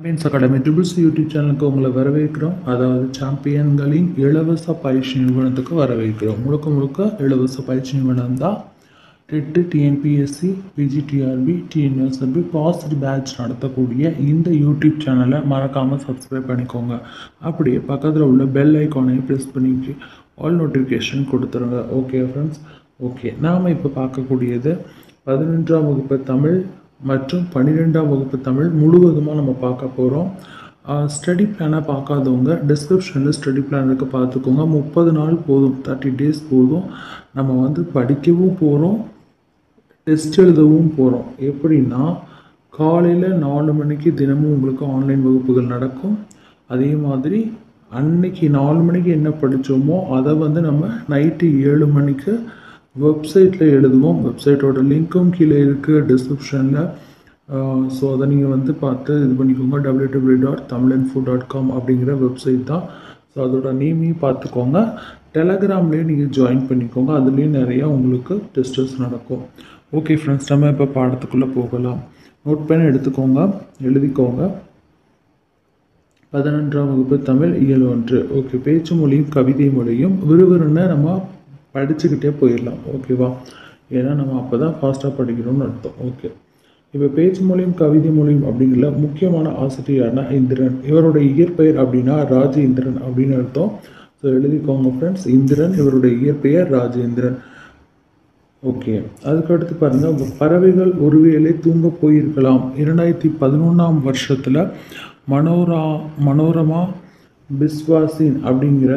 Champions academy triples YouTube சேனலுக்கு உங்களை வரவேற்கிறோம் அதாவது சாம்பியன்களின் இலவச பயிற்சி நிறுவனத்துக்கு வரவேற்கிறோம் முழுக்க முழுக்க இலவச பயிற்சி நிறுவனம் தான் TET TNPSC PGTRB TNSLP positive batch நடத்தக்கூடிய இந்த யூடியூப் சேனலை மறக்காமல் சப்ஸ்கிரைப் பண்ணிக்கோங்க அப்படியே பக்கத்தில் உள்ள பெல் ஐக்கானையும் ப்ரெஸ் பண்ணிட்டு ஆல் நோட்டிஃபிகேஷன் கொடுத்துருங்க ஓகே ஃப்ரெண்ட்ஸ் ஓகே நாம் இப்போ பார்க்கக்கூடியது பதினொன்றாம் வகுப்பு தமிழ் மற்றும் பன்னிரெண்டாம் வகுப்பு தமிழ் முழுவதுமாக நம்ம பார்க்க போகிறோம் ஸ்டடி பிளானை பார்க்காதவங்க டிஸ்கிரிப்ஷனில் ஸ்டடி பிளான் இருக்க பார்த்துக்கோங்க முப்பது நாள் போதும் தேர்ட்டி டேஸ் போதும் நம்ம வந்து படிக்கவும் போகிறோம் டெஸ்ட் எழுதவும் போகிறோம் எப்படின்னா காலையில் நாலு மணிக்கு தினமும் உங்களுக்கு ஆன்லைன் வகுப்புகள் நடக்கும் அதே மாதிரி அன்னைக்கு நாலு மணிக்கு என்ன படித்தோமோ அதை வந்து நம்ம நைட்டு ஏழு மணிக்கு வெப்சைட்டில் எழுதுவோம் வெப்சைட்டோட லிங்க்கும் கீழே இருக்குது டிஸ்கிரிப்ஷனில் ஸோ அதை நீங்கள் வந்து பார்த்து இது பண்ணிக்கோங்க W W dot Tamilinfo dot com அப்படிங்கிற வெப்சைட் தான் ஸோ அதோட நேமையும் பார்த்துக்கோங்க டெலகிராம்லேயும் நீங்கள் ஜாயின் பண்ணிக்கோங்க அதுலேயும் நிறையா உங்களுக்கு டெஸ்டர்ஸ் நடக்கும் ஓகே ஃப்ரெண்ட்ஸ் நம்ம இப்போ பாடத்துக்குள்ளே போகலாம் நோட் பேன் எடுத்துக்கோங்க எழுதிக்கோங்க பதினொன்றாம் வகுப்பு தமிழ் இயல் ஒன்று ஓகே பேச்சு மொழியும் கவிதை மொழியும் விறுவிறுன்னு நம்ம படிச்சுக்கிட்டே போயிடலாம் ஓகேவா ஏன்னா நம்ம அப்போ தான் ஃபாஸ்ட்டாக படிக்கணும்னு அர்த்தம் ஓகே இப்போ பேச்சு மொழியும் கவிதை மொழியும் அப்படிங்கிற முக்கியமான ஆசிரியரான இந்திரன் இவருடைய இயற்பெயர் அப்படின்னா ராஜேந்திரன் அப்படின்னு அர்த்தம் ஸோ எழுதிக்கோங்க ஃப்ரெண்ட்ஸ் இந்திரன் இவருடைய இயற்பெயர் ராஜேந்திரன் ஓகே அதுக்கடுத்து பாருங்கள் பறவைகள் ஒருவேளை தூங்க போயிருக்கலாம் இரண்டாயிரத்தி பதினொன்றாம் வருஷத்தில் மனோரா மனோரமா பிஸ்வாசின் அப்படிங்கிற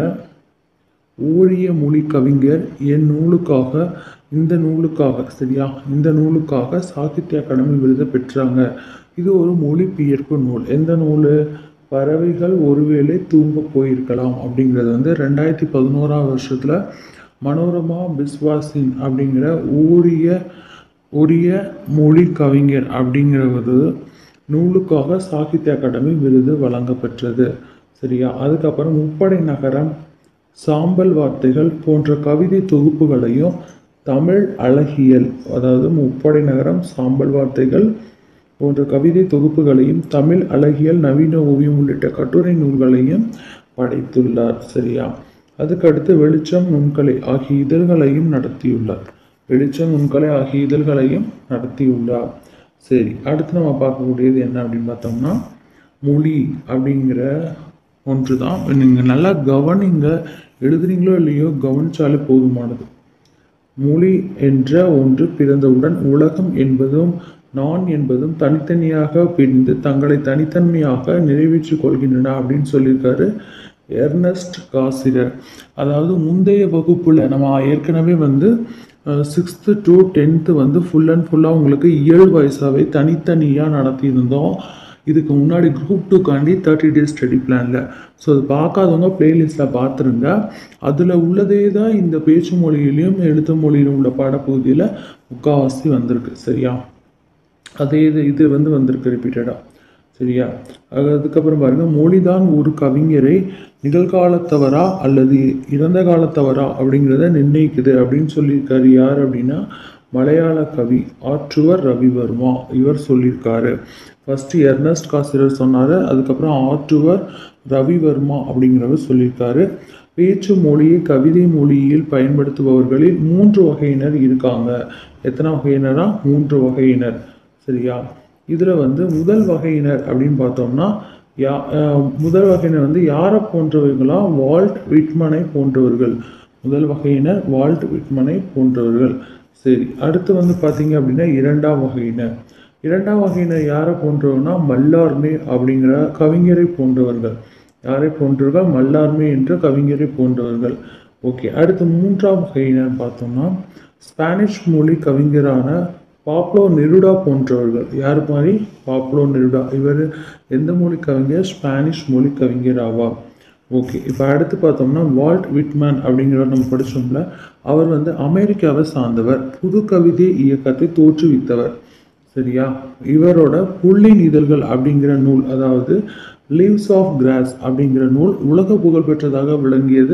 ஓரிய மொழி கவிஞர் என் நூலுக்காக இந்த நூலுக்காக சரியா இந்த நூலுக்காக சாகித்ய அகாடமி விருதை பெற்றாங்க இது ஒரு மொழிபெயர்ப்பு நூல் எந்த நூல் பறவைகள் ஒருவேளை தூங்க போயிருக்கலாம் அப்படிங்கிறது வந்து ரெண்டாயிரத்தி பதினோராம் வருஷத்தில் மனோரமா பிஸ்வாசின் அப்படிங்கிற ஊரிய உரிய மொழி கவிஞர் அப்படிங்கிறது நூலுக்காக சாகித்ய அகாடமி விருது வழங்கப்பெற்றது சரியா அதுக்கப்புறம் முப்படை நகரம் சாம்பல் வார்த்தைகள் போன்ற கவிதை தொகுப்புகளையும் தமிழ் அழகியல் அதாவது முப்படை நகரம் சாம்பல் வார்த்தைகள் போன்ற கவிதை தொகுப்புகளையும் தமிழ் அழகியல் நவீன ஓவியம் உள்ளிட்ட கட்டுரை நூல்களையும் படைத்துள்ளார் சரியா அதுக்கடுத்து வெளிச்சம் நுண்கலை ஆகிய இதழ்களையும் நடத்தியுள்ளார் வெளிச்சம் நுண்கலை ஆகிய இதழ்களையும் நடத்தியுள்ளார் சரி அடுத்து நம்ம பார்க்கக்கூடியது என்ன அப்படின்னு பார்த்தோம்னா மொழி அப்படிங்கிற ஒன்று தான் நீங்கள் நல்லா கவனிங்க எழுதுறீங்களோ இல்லையோ கவனிச்சாலே போதுமானது மொழி என்ற ஒன்று பிறந்தவுடன் உலகம் என்பதும் நான் என்பதும் தனித்தனியாக பிரிந்து தங்களை தனித்தன்மையாக நிறைவேற்றிக் கொள்கின்றன அப்படின்னு சொல்லியிருக்காரு எர்னஸ்ட் காசிரர் அதாவது முந்தைய வகுப்பில் நம்ம ஏற்கனவே வந்து சிக்ஸ்த்து டு டென்த்து வந்து ஃபுல் அண்ட் ஃபுல்லாக உங்களுக்கு இயல் வயசாகவே தனித்தனியாக நடத்தியிருந்தோம் இதுக்கு முன்னாடி குரூப் டூக்காண்டி தேர்ட்டி டேஸ் ஸ்டடி பிளானில் ஸோ அது பார்க்காதவங்க பிளேலிஸ்ட்டில் பார்த்துருங்க அதில் உள்ளதே தான் இந்த பேச்சு மொழியிலையும் எழுத்து மொழியிலும் உள்ள பாடப்பகுதியில் முக்கால்வாசி வந்திருக்கு சரியா அதே இது இது வந்து வந்திருக்கு ரிப்பீட்டடாக சரியா அதுக்கப்புறம் பாருங்கள் மொழிதான் ஒரு கவிஞரை நிகழ்காலத்தவரா அல்லது இறந்த காலத்தவரா அப்படிங்கிறத நிர்ணயிக்குது அப்படின்னு சொல்லியிருக்காரு யார் அப்படின்னா மலையாள கவி ஆற்றுவர் ரவிவர்மா இவர் சொல்லியிருக்காரு ஃபஸ்ட்டு எர்னஸ்ட் காசிரர் சொன்னார் அதுக்கப்புறம் ஆற்றுவர் ரவிவர்மா அப்படிங்கிறவர் சொல்லியிருக்காரு பேச்சு மொழியை கவிதை மொழியில் பயன்படுத்துபவர்களில் மூன்று வகையினர் இருக்காங்க எத்தனை வகையினரா மூன்று வகையினர் சரியா இதில் வந்து முதல் வகையினர் அப்படின்னு பார்த்தோம்னா யா முதல் வகையினர் வந்து யாரை போன்றவர்களா வால்ட் விட்மனை போன்றவர்கள் முதல் வகையினர் வால்ட் விட்மனை போன்றவர்கள் சரி அடுத்து வந்து பார்த்தீங்க அப்படின்னா இரண்டாம் வகையினர் இரண்டாம் வகையினர் யாரை போன்றவர்னா மல்லார்மே அப்படிங்கிற கவிஞரை போன்றவர்கள் யாரை போன்றவர்கள் மல்லார்மே என்ற கவிஞரை போன்றவர்கள் ஓகே அடுத்து மூன்றாம் வகையினர் பார்த்தோம்னா ஸ்பானிஷ் மொழி கவிஞரான பாப்லோ நெருடா போன்றவர்கள் யார் மாதிரி பாப்லோ நெருடா இவர் எந்த மொழி கவிஞர் ஸ்பானிஷ் மொழி கவிஞர் ஆவார் ஓகே இப்போ அடுத்து பார்த்தோம்னா வால்ட் விட்மேன் அப்படிங்கிறவர் நம்ம படித்தோம்ல அவர் வந்து அமெரிக்காவை சார்ந்தவர் புது கவிதை இயக்கத்தை தோற்றுவித்தவர் சரியா இவரோட புள்ளின் இதழ்கள் அப்படிங்கிற நூல் அதாவது லீவ்ஸ் ஆஃப் கிராஸ் அப்படிங்கிற நூல் உலக புகழ்பெற்றதாக விளங்கியது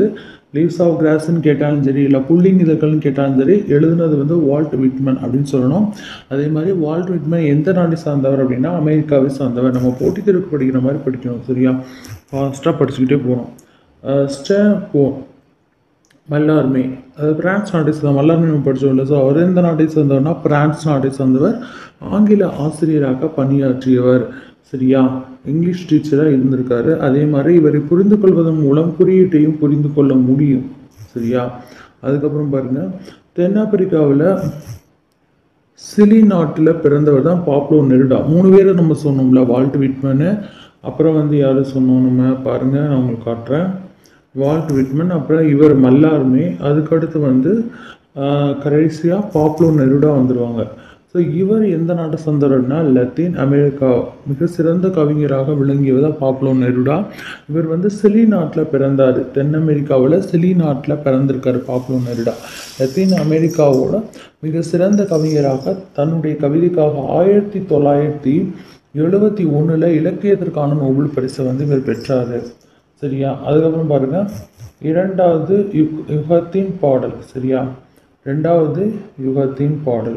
லீவ்ஸ் ஆஃப் கிராஸ்ன்னு கேட்டாலும் சரி இல்லை புல்லிங் இதழ்கள்னு கேட்டாலும் சரி எழுதுனது வந்து வால்ட் விட்மன் அப்படின்னு சொல்லணும் அதே மாதிரி வால்ட் விட்மன் எந்த நாட்டை சார்ந்தவர் அப்படின்னா அமெரிக்காவை சார்ந்தவர் நம்ம போட்டித் தேர்வுக்கு படிக்கிற மாதிரி படிக்கணும் சரியா ஃபாஸ்ட்டாக படிச்சுக்கிட்டே போகணும் ஸ்டே போ மல்லார்மே அது பிரான்ஸ் நாட்டை சேர்ந்த மல்லார்மே நம்ம படித்தோம் இல்லை ஸோ அவர் எந்த நாட்டை சேர்ந்தவர்னா பிரான்ஸ் நாட்டை சேர்ந்தவர் ஆங்கில ஆசிரியராக பணியாற்றியவர் சரியா இங்கிலீஷ் டீச்சராக இருந்திருக்காரு அதே மாதிரி இவரை புரிந்து கொள்வதன் மூலம் குறியீட்டையும் புரிந்து கொள்ள முடியும் சரியா அதுக்கப்புறம் பாருங்க தென்னாப்பிரிக்காவில் சிலி நாட்டில் பிறந்தவர் தான் பாப்லோ நெருடா மூணு பேரை நம்ம சொன்னோம்ல வால்ட் விட்மனு அப்புறம் வந்து யார் சொன்னோம் நம்ம பாருங்கள் நான் உங்களுக்கு காட்டுறேன் வால்ட் விட்மன் அப்புறம் இவர் மல்லாருமே அதுக்கடுத்து வந்து கடைசியாக பாப்லோ நெருடா வந்துடுவாங்க ஸோ இவர் எந்த நாட்டை சார்ந்தவர்னா லத்தீன் அமெரிக்கா மிக சிறந்த கவிஞராக விளங்கியவர் தான் பாப்லோ நெருடா இவர் வந்து சிலி நாட்டில் பிறந்தார் தென் அமெரிக்காவில் சிலி நாட்டில் பிறந்திருக்காரு பாப்லோ நெருடா லத்தீன் அமெரிக்காவோட மிக சிறந்த கவிஞராக தன்னுடைய கவிதைக்காக ஆயிரத்தி தொள்ளாயிரத்தி எழுபத்தி ஒன்றில் இலக்கியத்திற்கான நோபல் பரிசை வந்து இவர் பெற்றார் சரியா அதுக்கப்புறம் பாருங்க இரண்டாவது யுக் யுகத்தின் பாடல் சரியா ரெண்டாவது யுகத்தின் பாடல்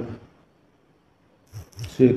சரி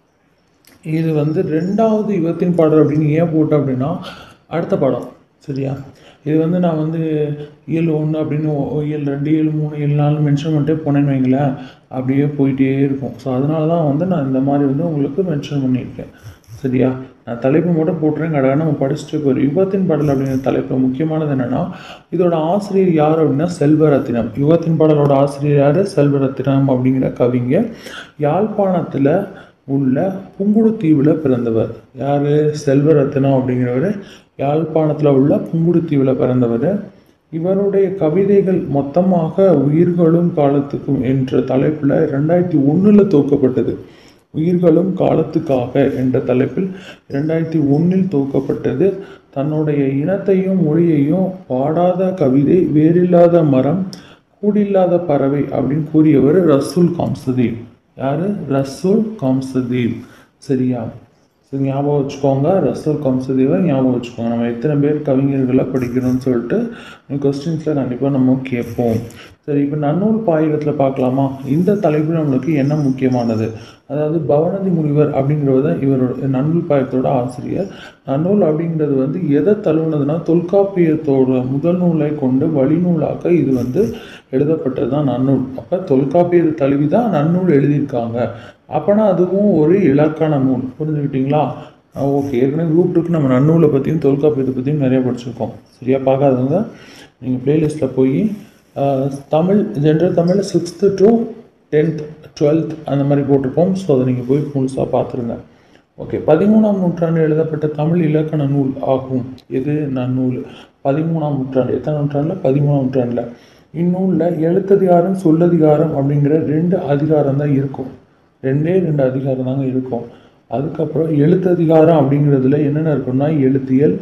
இது வந்து ரெண்டாவது யுகத்தின் பாடல் அப்படின்னு ஏன் போட்டேன் அப்படின்னா அடுத்த பாடம் சரியா இது வந்து நான் வந்து இயல் ஒன்று அப்படின்னு ஒ- இயல் ரெண்டு இயல் மூணு இயல் நாலு மென்ஷன் பண்ணிட்டே போனேன்னு வைங்களேன் அப்படியே போயிட்டே இருக்கும் ஸோ அதனால தான் வந்து நான் இந்த மாதிரி வந்து உங்களுக்கு மென்ஷன் பண்ணியிருக்கேன் சரியா நான் தலைப்பு மட்டும் போட்டுறேன் கடை நம்ம படிச்சுட்டு போயிடும் யுகத்தின் பாடல் அப்படிங்கிற தலைப்பு முக்கியமானது என்னன்னா இதோட ஆசிரியர் யார் அப்படின்னா செல்வரத்தினம் யுகத்தின் பாடலோட ஆசிரியர் யார் செல்வரத்தினம் அப்படிங்கிற கவிஞர் யாழ்ப்பாணத்தில் உள்ள புங்குடுதீவில் பிறந்தவர் யார் செல்வரத்தினம் அப்படிங்கிறவர் யாழ்ப்பாணத்தில் உள்ள புங்குடுதீவில் பிறந்தவர் இவருடைய கவிதைகள் மொத்தமாக உயிர்களும் காலத்துக்கும் என்ற தலைப்பில் ரெண்டாயிரத்தி ஒன்றில் துவக்கப்பட்டது உயிர்களும் காலத்துக்காக என்ற தலைப்பில் இரண்டாயிரத்தி ஒன்றில் துவக்கப்பட்டது தன்னுடைய இனத்தையும் மொழியையும் பாடாத கவிதை வேறில்லாத மரம் கூடில்லாத பறவை அப்படின்னு கூறியவர் ரசூல் காம்சதீவ் யாரு ரசூல் காம்சதீவ் சரியா சரி ஞாபகம் வச்சுக்கோங்க ரசூல் கம்சதேவை ஞாபகம் வச்சுக்கோங்க நம்ம எத்தனை பேர் கவிஞர்களை படிக்கணும்னு சொல்லிட்டு கொஸ்டின்ஸில் கண்டிப்பாக நம்ம கேட்போம் சரி இப்போ நன்னூல் பாயிரத்தில் பார்க்கலாமா இந்த தலைப்பு நம்மளுக்கு என்ன முக்கியமானது அதாவது பவனதி முனிவர் அப்படிங்கிறவர் தான் இவரோட நன்னூல் பாயத்தோட ஆசிரியர் நன்னூல் அப்படிங்கிறது வந்து எதை தழுவுனதுன்னா தொல்காப்பியத்தோட முதல் நூலை கொண்டு வழிநூலாக்க இது வந்து எழுதப்பட்டது தான் நன்னூல் அப்போ தொல்காப்பியத்தை தழுவி தான் நன்னூல் எழுதியிருக்காங்க அப்போனா அதுவும் ஒரு இலக்கண நூல் புரிஞ்சுக்கிட்டீங்களா ஓகே ஏற்கனவே குரூப் இருக்கு நம்ம நன்னூலை பற்றியும் தொல்காப்பியத்தை பற்றியும் நிறைய படிச்சிருக்கோம் சரியா பார்க்காதவங்க நீங்கள் ப்ளேலிஸ்ட்டில் போய் ஆஹ், Tamil general Tamil sixth to tenth twelfth அந்த மாதிரி போட்டிருப்போம் ஸோ அதை நீங்கள் போய் முழுசாக பார்த்துருங்க ஓகே பதிமூணாம் நூற்றாண்டு எழுதப்பட்ட தமிழ் இலக்கண நூல் ஆகும் எது நன்னூல் பதிமூணாம் நூற்றாண்டு எத்தனை நூற்றாண்டில் பதிமூணாம் நூற்றாண்டில் இந்நூலில் எழுத்ததிகாரம் சொல்லதிகாரம் அப்படிங்கிற ரெண்டு அதிகாரம் தான் இருக்கும் ரெண்டே ரெண்டு அதிகாரம் தாங்க இருக்கும் அதுக்கப்புறம் எழுத்ததிகாரம் அப்படிங்கிறதுல என்னென்ன இருக்குன்னா எழுத்தியல்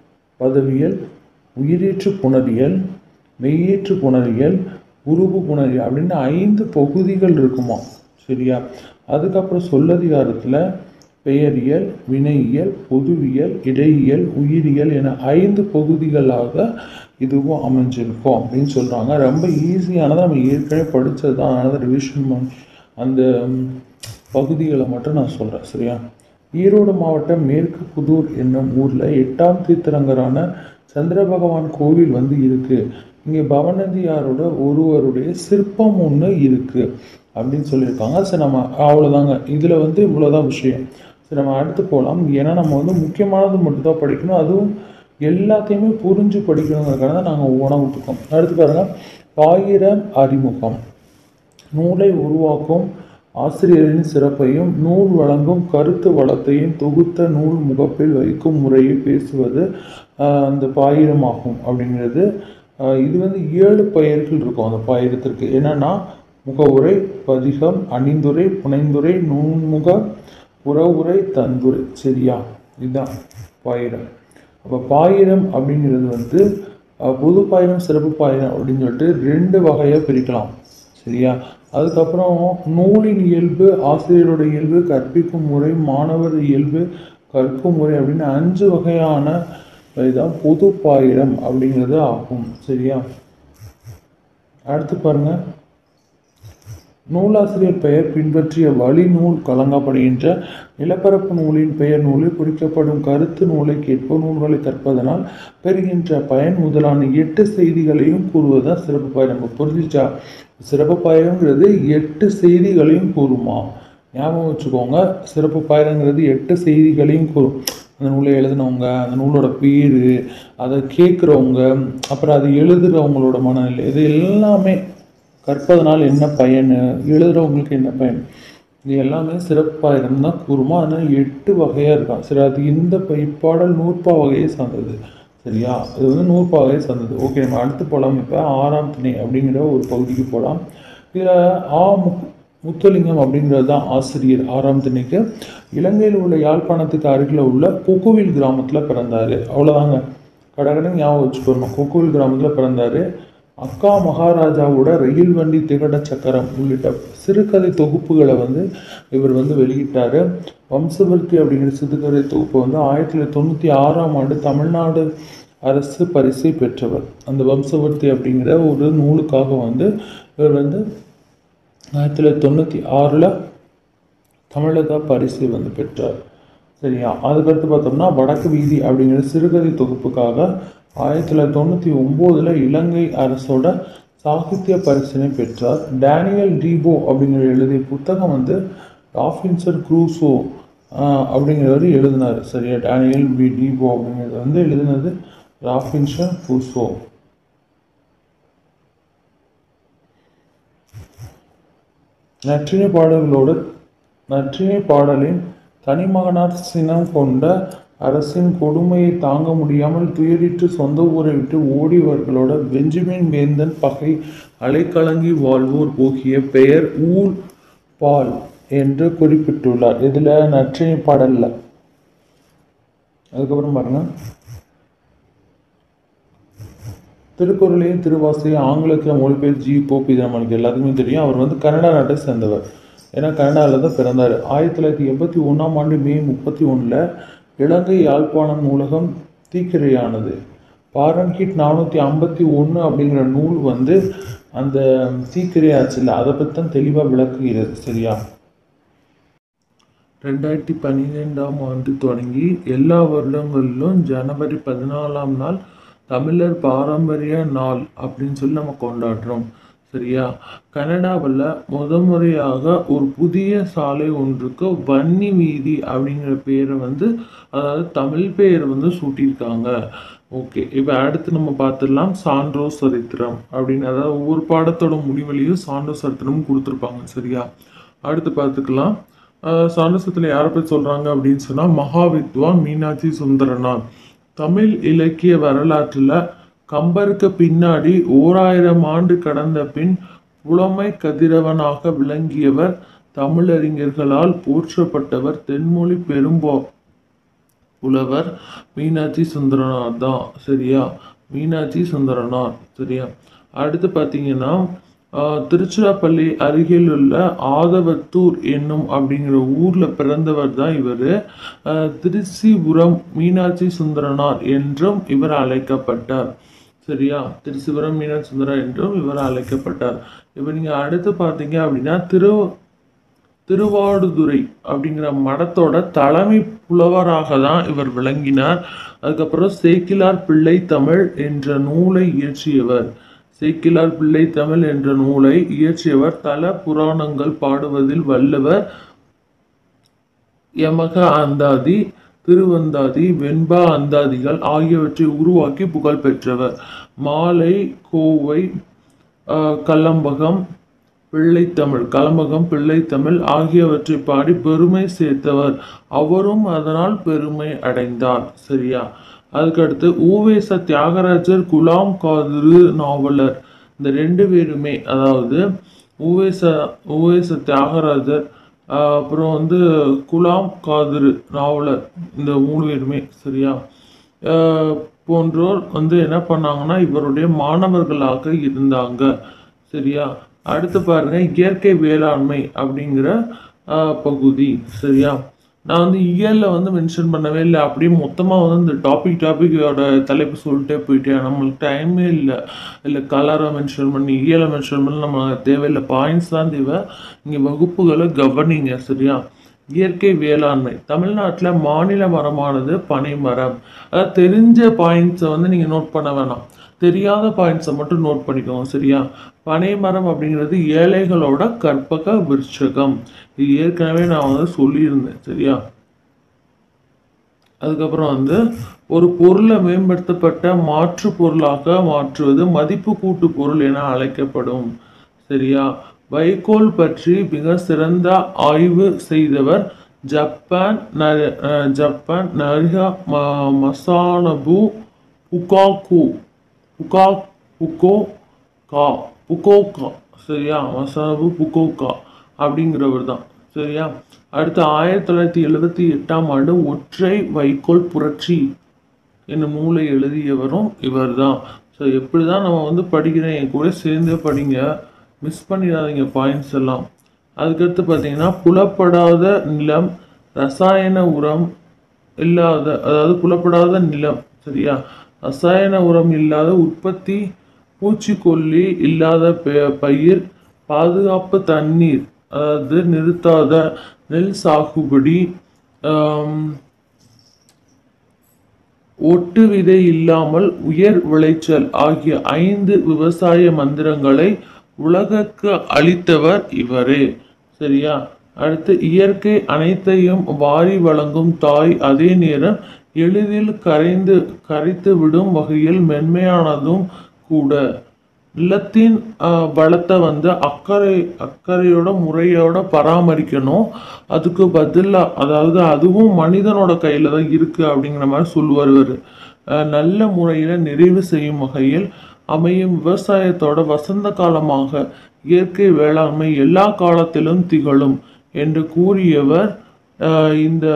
பதவியல் உயிரீற்று புணரியல் மெய்யீற்று புணரியல் உருவு புணரியல் அப்படின்னு ஐந்து பகுதிகள் இருக்குமா சரியா அதுக்கப்புறம் சொல்லதிகாரத்தில் பெயரியல் வினையியல் பொதுவியல் இடையியல் உயிரியல் என ஐந்து பகுதிகளாக இதுவும் அமைஞ்சிருக்கும் அப்படின்னு சொல்கிறாங்க ரொம்ப ஈஸியானதை நம்ம ஏற்கனவே படித்தது தான் அதனால் ரிவிஷன் பண்ணி அந்த ம், பகுதிகளை மட்டும் நான் சொல்கிறேன் சரியா ஈரோடு மாவட்டம் மேற்கு புதூர் என்னும் ஊரில் எட்டாம் தீர்த்தரங்கரான சந்திர பகவான் கோவில் வந்து இருக்கு இங்கே பவனந்தியாரோட ஒருவருடைய சிற்பம் ஒன்று இருக்கு அப்படின்னு சொல்லியிருக்காங்க சரி நம்ம அவ்வளோதாங்க இதில் வந்து இவ்வளோதான் விஷயம் சரி நம்ம அடுத்து போகலாம் ஏன்னா நம்ம வந்து முக்கியமானது மட்டும் தான் படிக்கணும் அதுவும் எல்லாத்தையுமே புரிஞ்சு படிக்கணுங்கிறதுக்காக தான் நாங்கள் ஒவ்வொன்றா விட்டுருக்கோம் அடுத்து பாருங்க ஆயிரம் அறிமுகம் நூலை உருவாக்கும் ஆசிரியரின் சிறப்பையும் நூல் வழங்கும் கருத்து வளத்தையும் தொகுத்த நூல் முகப்பில் வைக்கும் முறையை பேசுவது ஆஹ், அந்த பாயிரமாகும் அப்படிங்கிறது ஆஹ், இது வந்து ஏழு பெயர்கள் இருக்கும் அந்த பாயிரத்திற்கு என்னன்னா முகவுரை பதிகம் அணிந்துரை புனைந்துரை நூன்முக புறவுரை தந்துரை சரியா இதுதான் பாயிரம் அப்போ பாயிரம் அப்படிங்கிறது வந்து அஹ், பொது பாயிரம் சிறப்பு பாயிரம் அப்படின்னு சொல்லிட்டு ரெண்டு வகையாக பிரிக்கலாம் சரியா அதுக்கப்புறம் நூலின் இயல்பு ஆசிரியரோட இயல்பு கற்பிக்கும் முறை மாணவர் இயல்பு கற்கும் முறை அப்படின்னு அஞ்சு வகையான இதுதான் பொது பாயிரம் அப்படிங்கிறது ஆகும் சரியா அடுத்து பாருங்க நூலாசிரியர் பெயர் பின்பற்றிய வழி நூல் கலங்கப்படுகின்ற நிலப்பரப்பு நூலின் பெயர் நூலில் குறிக்கப்படும் கருத்து நூலை கேட்போர் நூல்களை கற்பதனால் பெறுகின்ற பயன் முதலான எட்டு செய்திகளையும் கூறுவதுதான் சிறப்பு பயன் நம்ம புரிஞ்சிச்சா சிறப்பு பயன்கிறது எட்டு செய்திகளையும் கூறுமா ஞாபகம் வச்சுக்கோங்க சிறப்பு பயன்கிறது எட்டு செய்திகளையும் கூறும் அந்த நூலை எழுதினவங்க அந்த நூலோட பேர் அதை கேட்குறவங்க அப்புறம் அதை எழுதுகிறவங்களோட மனநிலை இது எல்லாமே கற்பதனால் என்ன பயன் எழுதுறவங்களுக்கு என்ன பயன் இது எல்லாமே சிறப்பாயிரம் தான் கூறுமா அதனால் எட்டு வகையாக இருக்கான் சரி அது இந்த ப- இப்பாடல் நூற்பா வகையை சார்ந்தது சரியா அது வந்து நூற்பா வகையை சார்ந்தது ஓகே நம்ம அடுத்து போகலாம் இப்போ ஆறாம் திணை அப்படிங்கிற ஒரு பகுதிக்கு போகலாம் இதில் ஆ முக் முத்துலிங்கம் அப்படிங்கிறது தான் ஆசிரியர் ஆறாம் திணைக்கு இலங்கையில் உள்ள யாழ்ப்பாணத்துக்கு அருகில் உள்ள கொக்குவில் கிராமத்தில் பிறந்தார் அவ்வளோதாங்க கடகடன் ஞாபகம் வச்சுக்கணும் கொக்குவில் கிராமத்தில் பிறந்தார் அக்கா மகாராஜாவோட ரயில் வண்டி திகட சக்கரம் உள்ளிட்ட சிறுகதை தொகுப்புகளை வந்து இவர் வந்து வெளியிட்டார் வம்சவர்த்தி அப்படிங்கிற சிறுகதை தொகுப்பு வந்து ஆயிரத்தி தொள்ளாயிரத்தி தொண்ணூற்றி ஆறாம் ஆண்டு தமிழ்நாடு அரசு பரிசை பெற்றவர் அந்த வம்சவர்த்தி அப்படிங்கிற ஒரு நூலுக்காக வந்து இவர் வந்து ஆயிரத்தி தொள்ளாயிரத்தி தொண்ணூற்றி ஆறில் தமிழக பரிசு வந்து பெற்றார் சரியா அதுக்கடுத்து பார்த்தோம்னா வடக்கு வீதி அப்படிங்கிற சிறுகதை தொகுப்புக்காக ஆயிரத்தி தொள்ளாயிரத்தி தொண்ணூற்றி ஒம்போதில் இலங்கை அரசோட சாகித்ய பரிசினை பெற்றார் டேனியல் டீபோ அப்படிங்கிற எழுதிய புத்தகம் வந்து ராஃபின்சர் க்ரூசோ ஆஹ், அப்படிங்கிறவர் எழுதினார் சரியா டேனியல் பி டீபோ அப்படிங்கிறது வந்து எழுதினது ராஃபின்சர் க்ரூசோ நற்றினை பாடல்களோடு நற்றினை பாடலின் தனிமகனார் சினம் கொண்ட அரசின் கொடுமையை தாங்க முடியாமல் துயரிட்டு சொந்த ஊரை விட்டு ஓடியவர்களோட பெஞ்சமின் வேந்தன் பகை அலைக்கலங்கி வாழ்வோர் போகிய பெயர் ஊல் பால் என்று குறிப்பிட்டுள்ளார் இதுல நற்றினை பாடல்ல அதுக்கப்புறம் பாருங்க திருக்குறளையும் திருவாசையும் ஆங்கிலத்தில் மொழிபெயர் ஜி போப் இது நம்மளுக்கு எல்லாத்துக்குமே தெரியும் அவர் வந்து கனடா நாட்டை சேர்ந்தவர் ஏன்னா கனடாவில் தான் பிறந்தார் ஆயிரத்தி தொள்ளாயிரத்தி எண்பத்தி ஒன்றாம் ஆண்டு மே முப்பத்தி ஒன்றில் இலங்கை யாழ்ப்பாணம் நூலகம் தீக்கிரையானது பாரன்ஹீட் நானூற்றி ஐம்பத்தி ஒன்று அப்படிங்கிற நூல் வந்து அந்த தீக்கிரையாச்சுல அதை பற்றி தான் தெளிவாக விளக்குகிறது சரியா ரெண்டாயிரத்தி பன்னிரெண்டாம் ஆண்டு தொடங்கி எல்லா வருடங்களிலும் ஜனவரி பதினாலாம் நாள் தமிழர் பாரம்பரிய நாள் அப்படின்னு சொல்லி நம்ம கொண்டாடுறோம் சரியா கனடாவில் முத முறையாக ஒரு புதிய சாலை ஒன்றுக்கு வன்னி வீதி அப்படிங்கிற பேரை வந்து அதாவது தமிழ் பெயர் வந்து சூட்டியிருக்காங்க ஓகே இப்போ அடுத்து நம்ம பார்த்துடலாம் சான்றோ சரித்திரம் அப்படின்னு அதாவது ஒவ்வொரு பாடத்தோட முடிவுலையும் சான்றோ சரித்திரம் கொடுத்துருப்பாங்க சரியா அடுத்து பார்த்துக்கலாம் ஆஹ் சான்றசத்தில் யாரை பற்றி சொல்கிறாங்க அப்படின்னு சொன்னால் மகாவித்வான் மீனாட்சி சுந்தரனார் தமிழ் இலக்கிய வரலாற்றில் கம்பருக்கு பின்னாடி ஓராயிரம் ஆண்டு கடந்த பின் புலமை கதிரவனாக விளங்கியவர் தமிழறிஞர்களால் போற்றப்பட்டவர் தென்மொழி பெரும்போ புலவர் மீனாட்சி சுந்தரனார் தான் சரியா மீனாட்சி சுந்தரனார் சரியா அடுத்து பார்த்தீங்கன்னா ஆஹ், திருச்சிராப்பள்ளி அருகில் உள்ள ஆதவத்தூர் என்னும் அப்படிங்கிற ஊரில் பிறந்தவர் தான் இவர் திருச்சிபுரம் மீனாட்சி சுந்தரனார் என்றும் இவர் அழைக்கப்பட்டார் சரியா திருச்சிபுரம் மீனாட்சி சுந்தரனார் என்றும் இவர் அழைக்கப்பட்டார் இப்போ நீங்கள் அடுத்து பார்த்தீங்க அப்படின்னா திரு திருவாடுதுறை அப்படிங்கிற மடத்தோட தலைமை புலவராக தான் இவர் விளங்கினார் அதுக்கப்புறம் சேக்கிலார் பிள்ளை தமிழ் என்ற நூலை இயற்றியவர் சேக்கிலார் பிள்ளை தமிழ் என்ற நூலை இயற்றியவர் தல புராணங்கள் பாடுவதில் வல்லவர் யமக அந்தாதி திருவந்தாதி வெண்பா அந்தாதிகள் ஆகியவற்றை உருவாக்கி புகழ் பெற்றவர் மாலை கோவை ஆஹ், கல்லம்பகம் பிள்ளைத்தமிழ் கலம்பகம் பிள்ளைத்தமிழ் ஆகியவற்றை பாடி பெருமை சேர்த்தவர் அவரும் அதனால் பெருமை அடைந்தார் சரியா அதுக்கடுத்து ஊவேச தியாகராஜர் குலாம் காதிரு நாவலர் இந்த ரெண்டு பேருமே அதாவது ஊவேச ஊவேச தியாகராஜர் ஆஹ் அப்புறம் வந்து குலாம் காதிரு நாவலர் இந்த மூணு பேருமே சரியா ஆஹ் போன்றோர் வந்து என்ன பண்ணாங்கன்னா இவருடைய மாணவர்களாக இருந்தாங்க சரியா அடுத்து பாருங்க இயற்கை வேளாண்மை அப்படிங்கிற ஆஹ் பகுதி சரியா நான் வந்து இயலில் வந்து மென்ஷன் பண்ணவே இல்லை அப்படியே மொத்தமாக வந்து இந்த டாபிக் டாப்பிக்கோட தலைப்பு சொல்லிட்டே போயிட்டேன் நம்மளுக்கு டைமே இல்லை இல்லை கலரை மென்ஷன் பண்ணி இயலை மென்ஷன் பண்ணி நம்ம தேவையில்லை பாயிண்ட்ஸ் தான் தேவை இங்கே வகுப்புகளை கவனிங்க சரியா இயற்கை வேளாண்மை தமிழ்நாட்டில் மாநில மரமானது பனை மரம் அதாவது தெரிஞ்ச பாயிண்ட்ஸை வந்து நீங்கள் நோட் பண்ண வேணாம் தெரியாத பாயிண்ட்ஸை மட்டும் நோட் பண்ணிக்கோங்க சரியா பனை மரம் அப்படிங்கிறது ஏழைகளோட கற்பக விருட்சகம் இது ஏற்கனவே நான் வந்து சொல்லியிருந்தேன் சரியா அதுக்கப்புறம் வந்து ஒரு பொருளை மேம்படுத்தப்பட்ட மாற்று பொருளாக மாற்றுவது மதிப்பு கூட்டு பொருள் என அழைக்கப்படும் சரியா வைக்கோல் பற்றி மிக சிறந்த ஆய்வு செய்தவர் ஜப்பான் ந- அஹ் ஜப்பான் நரிஹா ம மசானபு புகாக்கு புகா புகோ கா புகோகா சரியா மசானபு புகோகா அப்படிங்கிறவர் தான் சரியா அடுத்து ஆயிரத்தி தொள்ளாயிரத்தி எழுபத்தி எட்டாம் ஆண்டு ஒற்றை வைக்கோல் புரட்சி என்னும் நூலை எழுதியவரும் இவர்தான் ஸோ எப்படி தான் நம்ம வந்து படிக்கிறேன் என் கூட சேர்ந்தே படிங்க மிஸ் பண்ணிடாதீங்க பாயிண்ட்ஸ் எல்லாம் அதுக்கடுத்து பார்த்தீங்கன்னா புலப்படாத நிலம் ரசாயன உரம் இல்லாத அதாவது புலப்படாத நிலம் சரியா ரசாயன உரம் இல்லாத உற்பத்தி பூச்சிக்கொல்லி இல்லாத பெ- பயிர் பாதுகாப்பு தண்ணீர் அதாவது நிறுத்தாத நெல் சாகுபடி ஆம், ஒட்டு விதை இல்லாமல் உயர் விளைச்சல் ஆகிய ஐந்து விவசாய மந்திரங்களை உலகுக்கு அளித்தவர் இவரே சரியா அடுத்து இயற்கை அனைத்தையும் வாரி வழங்கும் தாய் அதே நேரம் எளிதில் கரைந்து கரைத்து விடும் வகையில் மென்மையானதும் கூட நிலத்தின் ஆஹ், வளத்தை வந்து அக்கறை அக்கறையோட முறையோட பராமரிக்கணும் அதுக்கு பதிலாக அதாவது அதுவும் மனிதனோட கையில் தான் இருக்குது அப்படிங்கிற மாதிரி சொல்லுவார் இவர் நல்ல முறையில் நிறைவு செய்யும் வகையில் அமையும் விவசாயத்தோட வசந்த காலமாக இயற்கை வேளாண்மை எல்லா காலத்திலும் திகழும் என்று கூறியவர் ஆஹ், இந்த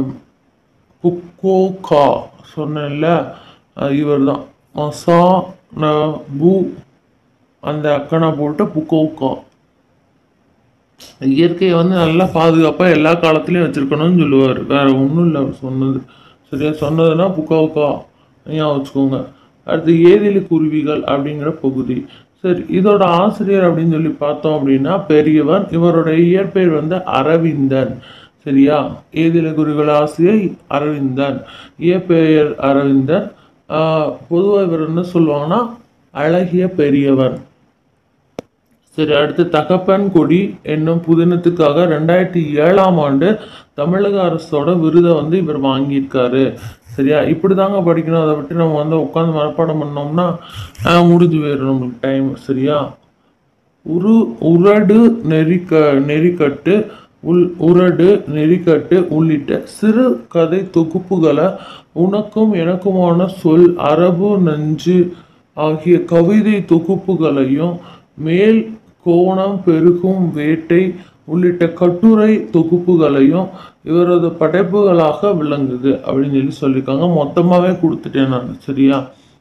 புக்கோகா சொன்னேன்ல இவர் தான் மசா ந பூ அந்த அக்கனை போட்டு புக்கோக்கா இயற்கையை வந்து நல்லா பாதுகாப்பாக எல்லா காலத்துலேயும் வச்சுருக்கணும்னு சொல்லுவார் வேற ஒன்றும் இல்லை அவர் சொன்னது சரியா சொன்னதுன்னா புக்கோக்கா ஞாபகம் வச்சுக்கோங்க அடுத்து ஏதிலி குருவிகள் அப்படிங்கிற பகுதி சரி இதோட ஆசிரியர் அப்படின்னு சொல்லி பார்த்தோம் அப்படின்னா பெரியவன் இவருடைய இயற்பெயர் வந்து அரவிந்தன் சரியா ஏதில குருவிகள் ஆசிரியர் அரவிந்தன் இயற்பெயர் அரவிந்தன் பொதுவாக இவர் என்ன சொல்லுவாங்கன்னா அழகிய பெரியவன் சரி அடுத்து தகப்பன் கொடி என்னும் புதினத்துக்காக ரெண்டாயிரத்தி ஏழாம் ஆண்டு தமிழக அரசோட விருதை வந்து இவர் வாங்கியிருக்காரு சரியா இப்படி தாங்க படிக்கணும் அதை விட்டு நம்ம வந்து உட்காந்து மனப்பாடம் பண்ணோம்னா ஆஹ், முடிஞ்சு போயிடும் நம்மளுக்கு டைம் சரியா உரு உரடு நெறிக்க நெறிக்கட்டு உள் உரடு நெறிக்கட்டு உள்ளிட்ட சிறு கதை தொகுப்புகளை உனக்கும் எனக்குமான சொல் அரபு நஞ்சு ஆகிய கவிதை தொகுப்புகளையும் மேல் கோணம் பெருகும் வேட்டை உள்ளிட்ட கட்டுரை தொகுப்புகளையும் இவரது படைப்புகளாக விளங்குது அப்படின்னு சொல்லி சொல்லியிருக்காங்க மொத்தமாகவே கொடுத்துட்டேன் நான் சரியா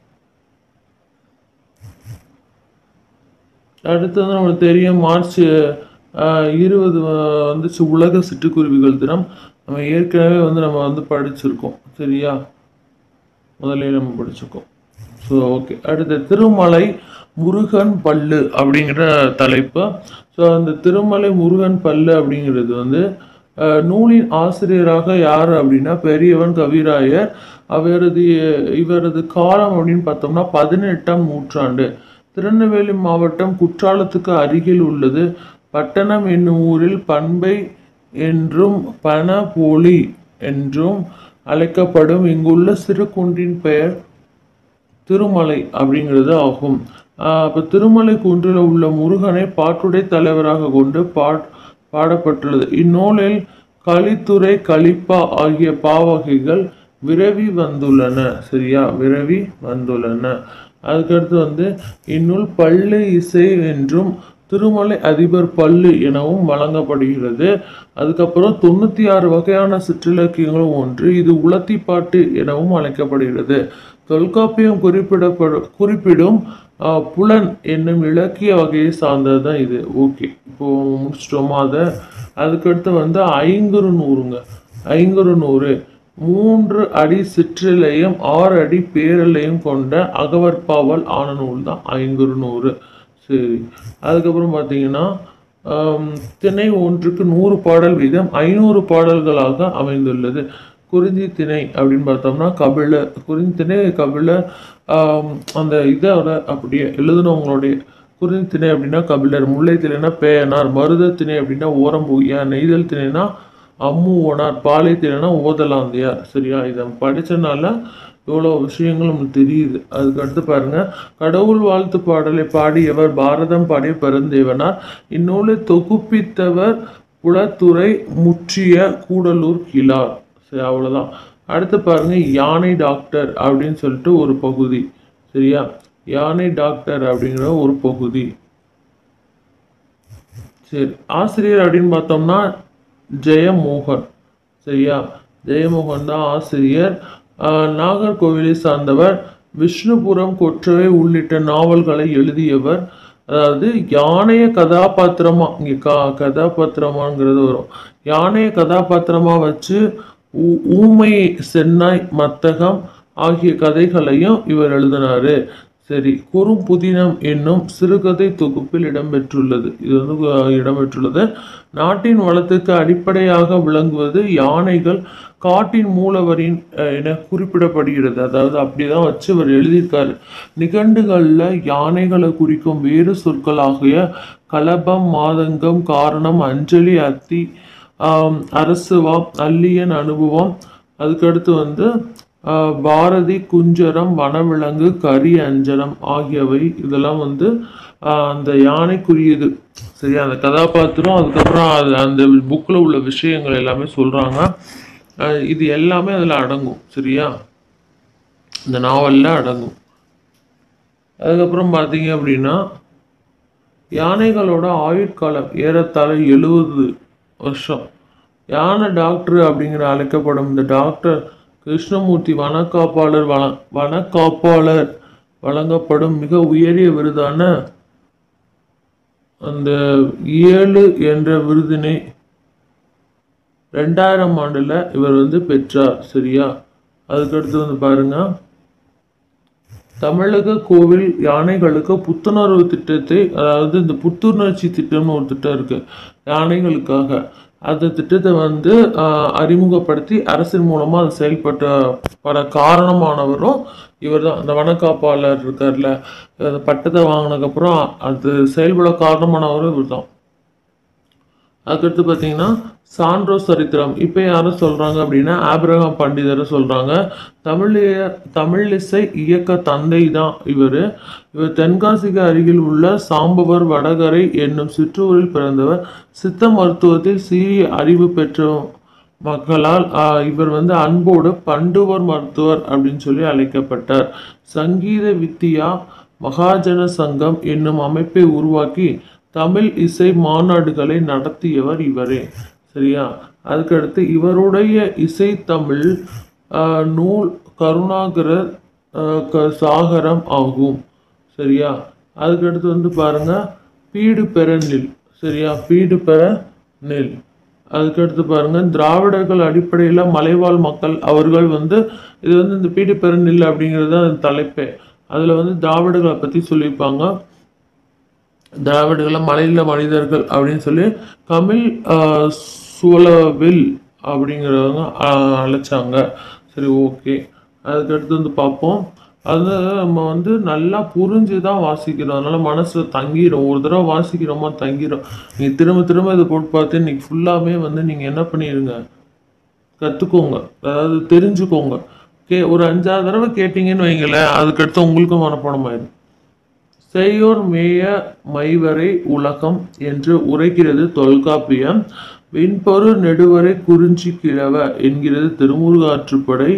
அடுத்து வந்து நம்மளுக்கு தெரியும் மார்ச் ஆஹ், இருபது வ- வந்துச்சு உலக சிட்டுக்குருவிகள் தினம் நம்ம ஏற்கனவே வந்து நம்ம வந்து படிச்சிருக்கோம் சரியா முதல்ல நம்ம படிச்சிருக்கோம் ஸோ ஓகே அடுத்து திருமலை முருகன் பல்லு அப்படிங்கிற தலைப்பு ஸோ அந்த திருமலை முருகன் பல்லு அப்படிங்கிறது வந்து அஹ், நூலின் ஆசிரியராக யார் அப்படின்னா பெரியவன் கவிராயர் அவரது இவரது காலம் அப்படின்னு பார்த்தோம்னா பதினெட்டாம் நூற்றாண்டு திருநெல்வேலி மாவட்டம் குற்றாலத்துக்கு அருகில் உள்ளது பட்டணம் என்னும் ஊரில் பண்பை என்றும் பணபோலி என்றும் அழைக்கப்படும் இங்குள்ள சிறு குன்றின் பெயர் திருமலை அப்படிங்கிறது ஆகும் ஆஹ் அப்ப திருமலை குன்றில் உள்ள முருகனை பாட்டுடை தலைவராக கொண்டு பாட் பாடப்பட்டுள்ளது இந்நூலில் கலித்துறை கலிப்பா ஆகிய பாவகைகள் விரவி வந்துள்ளன சரியா விரவி வந்துள்ளன அதுக்கடுத்து வந்து இந்நூல் பள்ளு இசை என்றும் திருமலை அதிபர் பல்லு எனவும் வழங்கப்படுகிறது அதுக்கப்புறம் தொண்ணூற்றி ஆறு வகையான சிற்றிலக்கியங்களும் ஒன்று இது உலத்திப்பாட்டு எனவும் அழைக்கப்படுகிறது தொல்காப்பியம் குறிப்பிடப்படு குறிப்பிடும் ஆஹ், புலன் என்னும் இலக்கிய வகையை சார்ந்தது தான் இது ஓகே இப்போ முடிச்சிட்டோமா அதை அதுக்கடுத்து வந்து ஐங்குறு நூறுங்க ஐங்குறு நூறு மூன்று அடி சிற்றிலையும் ஆறு அடி பேரலையும் கொண்ட அகவற்பாவல் ஆன நூல் தான் ஐங்குறு நூறு சரி அதுக்கப்புறம் பார்த்தீங்கன்னா ஆம், திணை ஒன்றுக்கு நூறு பாடல் வீதம் ஐநூறு பாடல்களாக அமைந்துள்ளது குறிஞ்சி திணை அப்படின்னு பார்த்தோம்னா கபில குறிஞ்சி திணை கபில ஆம், அந்த இதோட அப்படியே எழுதுனவங்களுடைய குறிஞ்சி திணை அப்படின்னா கபிலர் முல்லை திணைனா பேயனார் மருத திணை அப்படின்னா ஓரம்பூயா நெய்தல் திணைனா அம்மு ஓனார் பாலை திணைனா ஓதலாந்தியார் சரியா இதை படிச்சனால இவ்வளோ விஷயங்கள் நமக்கு தெரியுது அதுக்கு அடுத்து பாருங்க கடவுள் வாழ்த்து பாடலை பாடியவர் பாரதம் பாடிய பெருந்தேவனார் இந்நூலை தொகுப்பித்தவர் புலத்துறை முற்றிய கூடலூர் கிளார் சரி அவ்வளோதான் அடுத்து பாருங்க யானை டாக்டர் அப்படின்னு சொல்லிட்டு ஒரு பகுதி சரியா யானை டாக்டர் அப்படிங்கிற ஒரு பகுதி சரி ஆசிரியர் அப்படின்னு பார்த்தோம்னா ஜெயமோகன் சரியா ஜெயமோகன் தான் ஆசிரியர் ஆஹ் நாகர்கோவிலை சார்ந்தவர் விஷ்ணுபுரம் கொற்றவை உள்ளிட்ட நாவல்களை எழுதியவர் அதாவது யானைய கதாபாத்திரமா இங்க கா கதாபாத்திரமாங்கிறது வரும் யானைய கதாபாத்திரமா வச்சு ஊ- ஊமை சென்னாய் மத்தகம் ஆகிய கதைகளையும் இவர் எழுதினாரு சரி குறும்புதினம் என்னும் சிறுகதை தொகுப்பில் இடம்பெற்றுள்ளது இது வந்து அஹ், இடம்பெற்றுள்ளது நாட்டின் வளத்துக்கு அடிப்படையாக விளங்குவது யானைகள் காட்டின் மூலவரின் அஹ், என குறிப்பிடப்படுகிறது அதாவது அப்படிதான் வச்சு இவர் எழுதியிருக்காரு நிகண்டுகள்ல யானைகளை குறிக்கும் வேறு சொற்களாகிய கலபம் மாதங்கம் காரணம் அஞ்சலி அத்தி ஆம், அரசுவா அல்லியன் அனுபவம் அதுக்கடுத்து வந்து ஆஹ், பாரதி குஞ்சரம் வனவிலங்கு கரி அஞ்சனம் ஆகியவை இதெல்லாம் வந்து ஆஹ், அந்த யானைக்குரியது சரியா அந்த கதாபாத்திரம் அதுக்கப்புறம் அது அந்த புக்கில் உள்ள விஷயங்கள் எல்லாமே சொல்கிறாங்க இது எல்லாமே அதில் அடங்கும் சரியா இந்த நாவலில் அடங்கும் அதுக்கப்புறம் பார்த்தீங்க அப்படின்னா யானைகளோட ஆயுட்காலம் ஏறத்தாழ எழுபது வருஷம் யானை டாக்டர் அப்படிங்கிற அழைக்கப்படும் இந்த டாக்டர் கிருஷ்ணமூர்த்தி வனக்காப்பாளர் வள வனக்காப்பாளர் வழங்கப்படும் மிக உயரிய விருதான அந்த ஏழு என்ற விருதினை ரெண்டாயிரம் ஆண்டுல இவர் வந்து பெற்றார் சரியா அதுக்கடுத்து வந்து பாருங்க தமிழக கோவில் யானைகளுக்கு புத்துணர்வு திட்டத்தை அதாவது இந்த புத்துணர்ச்சி திட்டம்னு ஒரு திட்டம் இருக்கு யானைகளுக்காக அந்த திட்டத்தை வந்து ஆஹ், அறிமுகப்படுத்தி அரசின் மூலமா அது செயல்பட்ட பட காரணமானவரும் இவர் தான் அந்த வனக்காப்பாளர் இருக்கார்ல அந்த பட்டத்தை வாங்கினதுக்கப்புறம் அது செயல்பட காரணமானவரும் இவர் தான் அதுக்கடுத்து பார்த்தீங்கன்னா சான்றோ சரித்திரம் இப்போ யாரும் சொல்றாங்க அப்படின்னா ஆபிரகாம் பண்டிதரை சொல்றாங்க தமிழிய தமிழிசை இயக்க தந்தை தான் இவர் இவர் தென்காசிக்கு அருகில் உள்ள சாம்பவர் வடகரை என்னும் சிற்றூரில் பிறந்தவர் சித்த மருத்துவத்தில் சீரிய அறிவு பெற்ற மக்களால் ஆஹ், இவர் வந்து அன்போடு பண்டுவர் மருத்துவர் அப்படின்னு சொல்லி அழைக்கப்பட்டார் சங்கீத வித்தியா மகாஜன சங்கம் என்னும் அமைப்பை உருவாக்கி தமிழ் இசை மாநாடுகளை நடத்தியவர் இவரே சரியா அதுக்கடுத்து இவருடைய இசை தமிழ் ஆஹ், நூல் கருணாகரர் ஆஹ், க- சாகரம் ஆகும் சரியா அதுக்கடுத்து வந்து பாருங்க பீடு பெற நெல் சரியா பீடு பெற நெல் அதுக்கடுத்து பாருங்க திராவிடர்கள் அடிப்படையில் மலைவாழ் மக்கள் அவர்கள் வந்து இது வந்து இந்த பீடு பெற நெல் அப்படிங்கிறது தான் அந்த தலைப்பே அதில் வந்து திராவிடர்களை பற்றி சொல்லியிருப்பாங்க திராவிடர்களை மலையில மனிதர்கள் அப்படின்னு சொல்லி தமிழ் ஆஹ், சுவலவில் அப்படிங்கிறவங்க ஆஹ், அழைச்சாங்க சரி ஓகே அதுக்கடுத்து வந்து பார்ப்போம் அது நம்ம வந்து நல்லா புரிஞ்சு தான் வாசிக்கிறோம் அதனால மனசுல தங்கிரும் ஒரு தடவை வாசிக்கிறோமா தங்கிரும் நீங்க திரும்ப திரும்ப இதை போட்டு பார்த்து இன்னைக்கு ஃபுல்லாமே வந்து நீங்க என்ன பண்ணிடுங்க கற்றுக்கோங்க அதாவது தெரிஞ்சுக்கோங்க கே ஒரு அஞ்சாறு தடவை கேட்டீங்கன்னு வைங்களேன் அதுக்கடுத்து உங்களுக்கும் மனப்பாடம் ஆயிடும் செய்யோர் மேய மைவரை உலகம் என்று உரைக்கிறது தொல்காப்பியம் விண்பொரு நெடுவரை குறிஞ்சி கிழவ என்கிறது திருமுருகாற்றுப்படை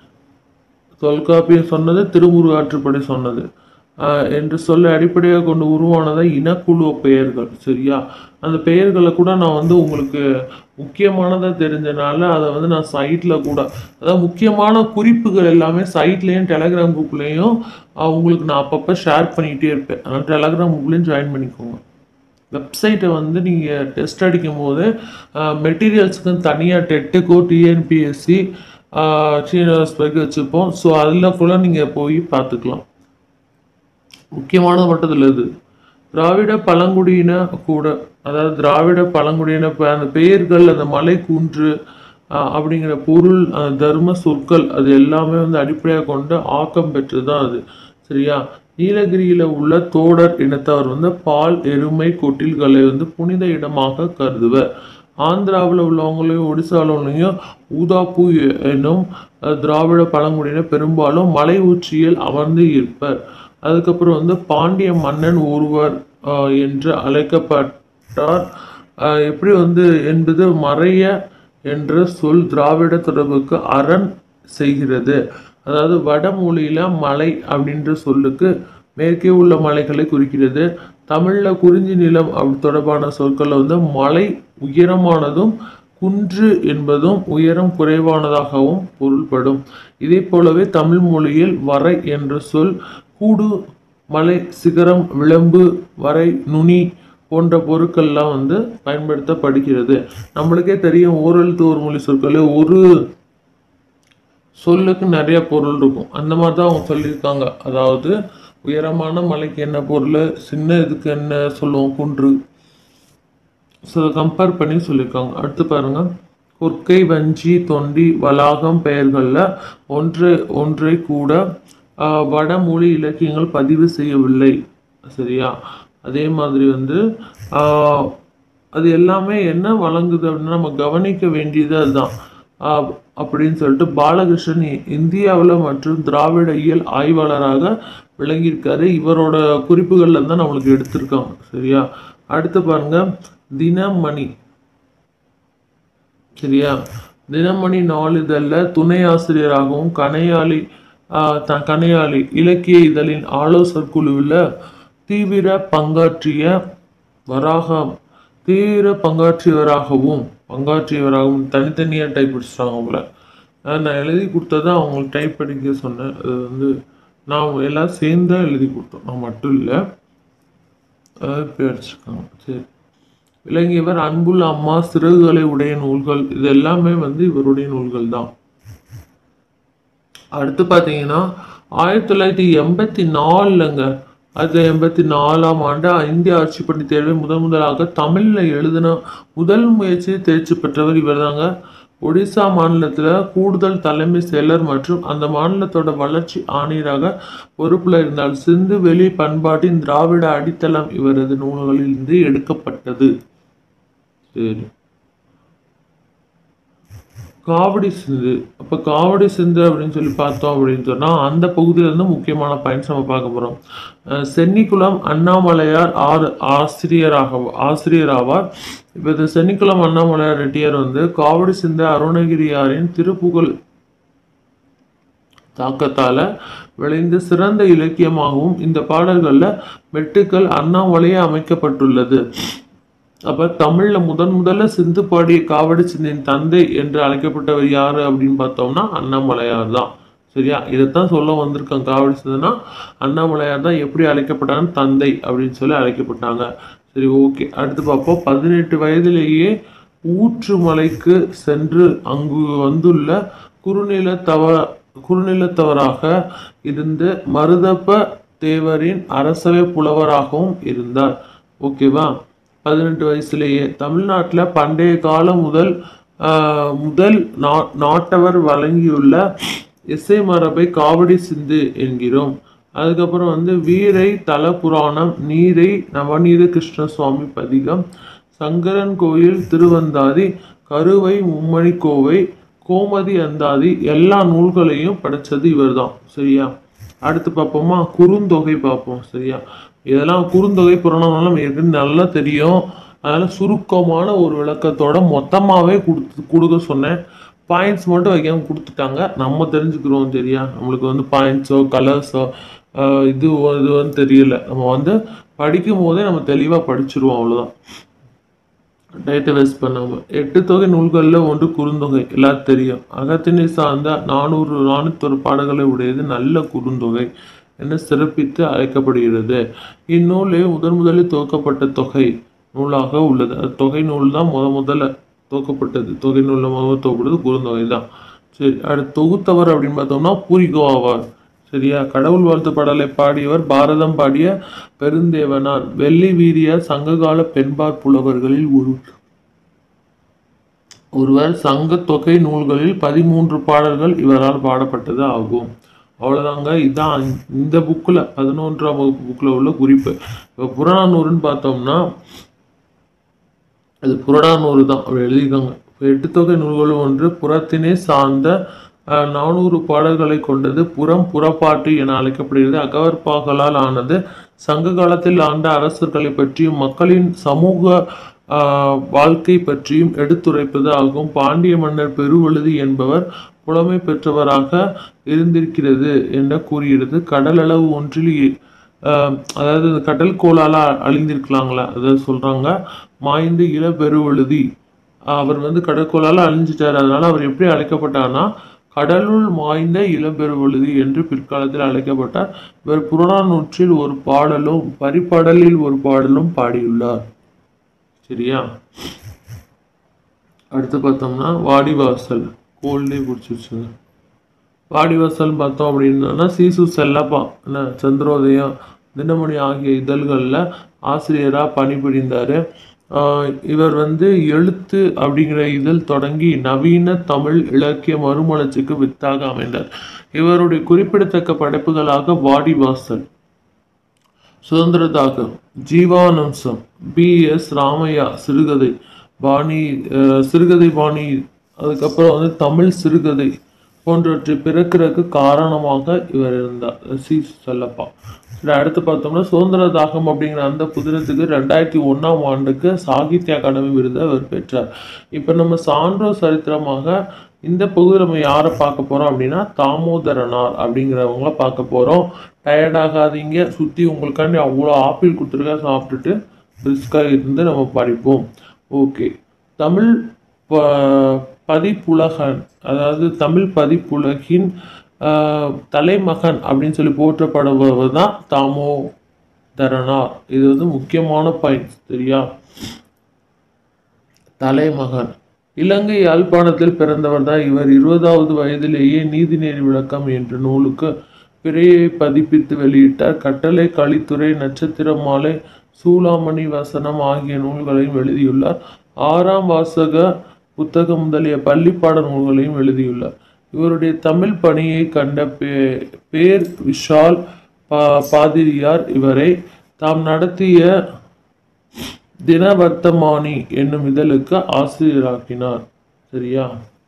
தொல்காப்பியம் சொன்னது திருமுருகாற்றுப்படை சொன்னது ஆஹ் என்று சொல்ல அடிப்படையாக கொண்டு உருவானதை இனக்குழு பெயர்கள் சரியா அந்த பெயர்களை கூட நான் வந்து உங்களுக்கு முக்கியமானதாக தெரிஞ்சனால அதை வந்து நான் சைட்டில் கூட அதாவது முக்கியமான குறிப்புகள் எல்லாமே சைட்லேயும் டெலகிராம் குரூப்லேயும் உங்களுக்கு நான் அப்பப்போ ஷேர் பண்ணிகிட்டே இருப்பேன் அதனால் டெலகிராம் குரூப்லேயும் ஜாயின் பண்ணிக்கோங்க வெப்சைட்டை வந்து நீங்கள் டெஸ்ட் அடிக்கும் போது மெட்டீரியல்ஸுக்கு தனியாக டெட்டுக்கோ டிஎன்பிஎஸ்சி சீனியர்ஸ்பெக் வச்சுப்போம் ஸோ அதில் கூட நீங்கள் போய் பார்த்துக்கலாம் முக்கியமானது மட்டும் இல்லை இது திராவிட பழங்குடியின கூட அதாவது திராவிட பழங்குடியின ப- அந்த பெயர்கள் அந்த மலை குன்று ஆஹ், அப்படிங்கிற பொருள் அந்த தர்ம சொற்கள் அது எல்லாமே வந்து அடிப்படையாக கொண்டு ஆக்கம் பெற்றது தான் அது சரியா நீலகிரியில உள்ள தோடர் இனத்தவர் வந்து பால் எருமை கொட்டில்களை வந்து புனித இடமாக கருதுவர் ஆந்திராவில் உள்ளவங்களையும் ஒடிசாவில் உள்ளவங்களையும் ஊதாப்பூ எ- என்னும் அஹ், திராவிட பழங்குடியினர் பெரும்பாலும் மலை உச்சியில் அமர்ந்து இருப்பர் அதுக்கப்புறம் வந்து பாண்டிய மன்னன் ஒருவர் ஆஹ், என்று அழைக்கப்பட்டார் ஆஹ், எப்படி வந்து என்பது மறைய என்ற சொல் திராவிட தொடர்புக்கு அரண் செய்கிறது அதாவது வடமொழியில மலை அப்படின்ற சொல்லுக்கு மேற்கே உள்ள மலைகளை குறிக்கிறது தமிழ்ல குறிஞ்சி நிலம் அப்படி தொடர்பான சொற்கள் வந்து மலை உயரமானதும் குன்று என்பதும் உயரம் குறைவானதாகவும் பொருள்படும் இதே போலவே தமிழ் மொழியில் வரை என்ற சொல் கூடு மலை சிகரம் விளம்பு வரை நுனி போன்ற பொருட்கள்லாம் வந்து பயன்படுத்தப்படுகிறது நம்மளுக்கே தெரியும் ஓரெழுத்து ஒரு மொழி சொற்கள் ஒரு சொல்லுக்கு நிறைய பொருள் இருக்கும் அந்த மாதிரி தான் அவங்க சொல்லியிருக்காங்க அதாவது உயரமான மலைக்கு என்ன பொருள் சின்ன இதுக்கு என்ன சொல்லுவோம் குன்று ஸோ அதை கம்பேர் பண்ணி சொல்லியிருக்காங்க அடுத்து பாருங்க கொற்கை வஞ்சி தொண்டி வளாகம் பெயர்களில் ஒன்று ஒன்றை கூட ஆஹ், வடமொழி இலக்கியங்கள் பதிவு செய்யவில்லை சரியா அதே மாதிரி வந்து ஆஹ், அது எல்லாமே என்ன வழங்குது அப்படின்னா நம்ம கவனிக்க வேண்டியது அதுதான் ஆஹ், அப்படின்னு சொல்லிட்டு பாலகிருஷ்ணன் இ- இந்தியாவுல மற்றும் திராவிட இயல் ஆய்வாளராக விளங்கியிருக்காரு இவரோட குறிப்புகள்ல தான் நம்மளுக்கு எடுத்திருக்காங்க சரியா அடுத்து பாருங்க தினமணி சரியா தினமணி நாளிதழில் துணை ஆசிரியராகவும் கனையாளி ஆஹ், த- கனையாளி இலக்கிய இதழின் ஆலோசகர் குழுவில் தீவிர பங்காற்றிய வராகம் தீவிர பங்காற்றியவராகவும் பங்காற்றியவராகவும் தனித்தனியாக டைப் அடிச்சிட்டாங்க அவங்கள அஹ் நான் எழுதி கொடுத்ததை அவங்களுக்கு டைப் அடிக்க சொன்னேன் அது வந்து நான் எல்லாம் சேர்ந்து தான் எழுதி கொடுத்தோம் நான் மட்டும் இல்லை இப்படி அடிச்சிருக்காங்க சரி விளங்கியவர் அன்புள்ள அம்மா சிறகுகளை உடைய நூல்கள் இது எல்லாமே வந்து இவருடைய நூல்கள் தான் அடுத்து பார்த்தீங்கன்னா ஆயிரத்தி தொள்ளாயிரத்தி எண்பத்தி நாலுலங்க அது எண்பத்தி நாலாம் ஆண்டு இந்திய ஆட்சி பணி தேர்வை முதன் முதலாக தமிழில் எழுதின முதல் முயற்சி தேர்ச்சி பெற்றவர் இவர்தாங்க ஒடிசா மாநிலத்தில் கூடுதல் தலைமை செயலர் மற்றும் அந்த மாநிலத்தோட வளர்ச்சி ஆணையராக பொறுப்பில் இருந்தால் சிந்து வெளி பண்பாட்டின் திராவிட அடித்தளம் இவரது நூல்களிலிருந்து எடுக்கப்பட்டது சரி காவடி சிந்து அப்போ காவடி சிந்து அப்படின்னு சொல்லி பார்த்தோம் அப்படின்னு சொன்னால் அந்த பகுதியில இருந்து முக்கியமான பாயிண்ட்ஸ் நம்ம பார்க்க போகிறோம் சென்னிக்குளம் அண்ணாமலையார் ஆர் ஆசிரியராக ஆசிரியராவார் இப்போ இந்த சென்னிக்குளம் அண்ணாமலையார் ரெட்டியார் வந்து காவடி சிந்து அருணகிரியாரின் திருப்புகழ் தாக்கத்தால விளைந்த சிறந்த இலக்கியமாகவும் இந்த பாடல்கள்ல மெட்டுக்கள் அண்ணாமலையே அமைக்கப்பட்டுள்ளது அப்ப தமிழ்ல முதன் முதல்ல சிந்து பாடிய காவடி சிந்தின் தந்தை என்று அழைக்கப்பட்டவர் யாரு அப்படின்னு பார்த்தோம்னா அண்ணாமலையார் தான் சரியா இதைத்தான் சொல்ல வந்திருக்காங்க காவடி சிந்துனா அண்ணாமலையார் தான் எப்படி அழைக்கப்பட்டாங்க தந்தை அப்படின்னு சொல்லி அழைக்கப்பட்டாங்க சரி ஓகே அடுத்து பார்ப்போம் பதினெட்டு வயதிலேயே ஊற்றுமலைக்கு சென்று அங்கு வந்துள்ள குறுநிலத்தவ குறுநிலத்தவராக இருந்து மருதப்ப தேவரின் அரசவை புலவராகவும் இருந்தார் ஓகேவா பதினெட்டு வயசுலேயே தமிழ்நாட்டில் பண்டைய காலம் முதல் ஆஹ், முதல் நா- நாட்டவர் வழங்கியுள்ள இசை மரபை காவடி சிந்து என்கிறோம் அதுக்கப்புறம் வந்து வீரை தல புராணம் நீரை நவநீத கிருஷ்ண சுவாமி பதிகம் சங்கரன் கோயில் திருவந்தாதி கருவை மும்மணி கோவை கோமதி அந்தாதி எல்லா நூல்களையும் படைச்சது இவர்தான் சரியா அடுத்து பார்ப்போமா குறுந்தொகை பார்ப்போம் சரியா இதெல்லாம் குறுந்தொகை புராணம்லாம் நம்ம ஏற்கனவே நல்லா தெரியும் அதனால சுருக்கமான ஒரு விளக்கத்தோட மொத்தமாகவே கொடுத்து கொடுக்க சொன்னேன் பாயிண்ட்ஸ் மட்டும் வைக்காம கொடுத்துட்டாங்க நம்ம தெரிஞ்சுக்கிறோம் சரியா நம்மளுக்கு வந்து பாயிண்ட்ஸோ கலர்ஸோ இது இதுன்னு தெரியல நம்ம வந்து படிக்கும் போதே நம்ம தெளிவாக படிச்சிருவோம் அவ்வளோதான் டயத்தை வேஸ்ட் பண்ணாம எட்டு தொகை நூல்களில் ஒன்று குறுந்தொகை எல்லாரும் தெரியும் அகத்தினை சார்ந்த நானூறு நானூத்தொரு பாடல்களை உடையது நல்ல குறுந்தொகை என சிறப்பித்து அழைக்கப்படுகிறது இந்நூலே முதன் முதலில் துவக்கப்பட்ட தொகை நூலாக உள்ளது அது தொகை நூல் தான் முத முதல்ல தொகுக்கப்பட்டது தொகை நூலில் முதல்ல தொகுப்பட்டது குறுந்தொகை தான் சரி அடுத்து தொகுத்தவர் அப்படின்னு பார்த்தோம்னா பூரிகோ ஆவார் சரியா கடவுள் வாழ்த்து பாடலை பாடியவர் பாரதம் பாடிய பெருந்தேவனார் வெள்ளி வீரிய சங்ககால பெண்பார் புலவர்களில் ஒரு ஒருவர் சங்க தொகை நூல்களில் பதிமூன்று பாடல்கள் இவரால் பாடப்பட்டது ஆகும் அவ்வளோதாங்க இதுதான் இந்த புக்கில் பதினொன்றாம் வகுப்பு புக்கில் உள்ள குறிப்பு இப்போ புறநானூறுன்னு பார்த்தோம்னா அது புறநானூறு தான் அப்படி எழுதியிருக்காங்க இப்போ எட்டு தொகை நூல்களும் ஒன்று புறத்தினை சார்ந்த அஹ், நானூறு பாடல்களை கொண்டது புறம் புறப்பாட்டு என அழைக்கப்படுகிறது அகவற்பாக்களால் ஆனது சங்க காலத்தில் ஆண்ட அரசர்களை பற்றியும் மக்களின் சமூக ஆஹ், வாழ்க்கை பற்றியும் எடுத்துரைப்பது ஆகும் பாண்டிய மன்னர் பெருவழுதி என்பவர் புலமை பெற்றவராக இருந்திருக்கிறது என கூறுகிறது கடல் அளவு ஒன்றில் இ- ஆஹ், அதாவது இந்த கடல் கோளால அழிந்திருக்கலாங்களா அதை சொல்றாங்க மாய்ந்து இள பெருவழுதி அவர் வந்து கடற்கோளால அழிஞ்சிட்டார் அதனால அவர் எப்படி அழைக்கப்பட்டார்னா கடலுள் மாய்ந்த இளம்பெருவழுதி என்று பிற்காலத்தில் அழைக்கப்பட்டார் இவர் புறநானூற்றில் ஒரு பாடலும் பரிபாடலில் ஒரு பாடலும் பாடியுள்ளார் சரியா அடுத்து பார்த்தோம்னா வாடிவாசல் கோல்டே பிடிச்சிருச்சுங்க வாடிவாசல் பார்த்தோம் அப்படின்னா சீசு செல்லப்பா என்ன சந்திரோதயம் தினமணி ஆகிய இதழ்களில் ஆசிரியராக பணிபுரிந்தார் இவர் வந்து எழுத்து அப்படிங்கிற இதழ் தொடங்கி நவீன தமிழ் இலக்கிய மறுமலர்ச்சிக்கு வித்தாக அமைந்தார் இவருடைய குறிப்பிடத்தக்க படைப்புகளாக வாடிவாசல் சுதந்திர தாகம் ஜீவானம்சம் பி எஸ் ராமையா சிறுகதை பாணி அஹ், சிறுகதை பாணி அதுக்கப்புறம் வந்து தமிழ் சிறுகதை போன்றவற்றை பிறக்கிறதுக்கு காரணமாக இவர் இருந்தார் சி செல்லப்பா சரி அடுத்து பார்த்தோம்னா சுதந்திர தாகம் அப்படிங்கிற அந்த புதினத்துக்கு ரெண்டாயிரத்தி ஒன்றாம் ஆண்டுக்கு சாகித்ய அகாடமி விருதை அவர் பெற்றார் இப்போ நம்ம சான்றோர் சரித்திரமாக இந்த பகுதியில் நம்ம யாரை பார்க்க போகிறோம் அப்படின்னா தாமோதரனார் அப்படிங்கிறவங்கள பார்க்க போகிறோம் டயர்டாகாதீங்க சுற்றி உங்களுக்காண்டி அவ்வளோ ஆப்பிள் கொடுத்துருக்கா சாப்பிட்டுட்டு பிரிஸ்காக இருந்து நம்ம படிப்போம் ஓகே தமிழ் ப- பதிப்புலகன் அதாவது தமிழ் பதிப்புலகின் ஆஹ், தலைமகன் அப்படின்னு சொல்லி போற்றப்படுபவர் தான் தாமோதரனார் இது வந்து முக்கியமான பாயிண்ட் சரியா தலைமகன் இலங்கை யாழ்ப்பாணத்தில் பிறந்தவர் தான் இவர் இருபதாவது வயதிலேயே நீதிநெறி விளக்கம் என்ற நூலுக்கு பிறையை பதிப்பித்து வெளியிட்டார் கட்டளை கலித்துறை நட்சத்திர மாலை சூளாமணி வசனம் ஆகிய நூல்களையும் எழுதியுள்ளார் ஆறாம் வாசக புத்தகம் முதலிய பள்ளிப்பாட நூல்களையும் எழுதியுள்ளார் இவருடைய தமிழ் பணியை கண்ட பே பேர் விஷால் பா பாதிரியார் இவரை தாம் நடத்திய தினவர்த்தமானி என்னும் இதழுக்கு ஆசிரியராக்கினார் சரியா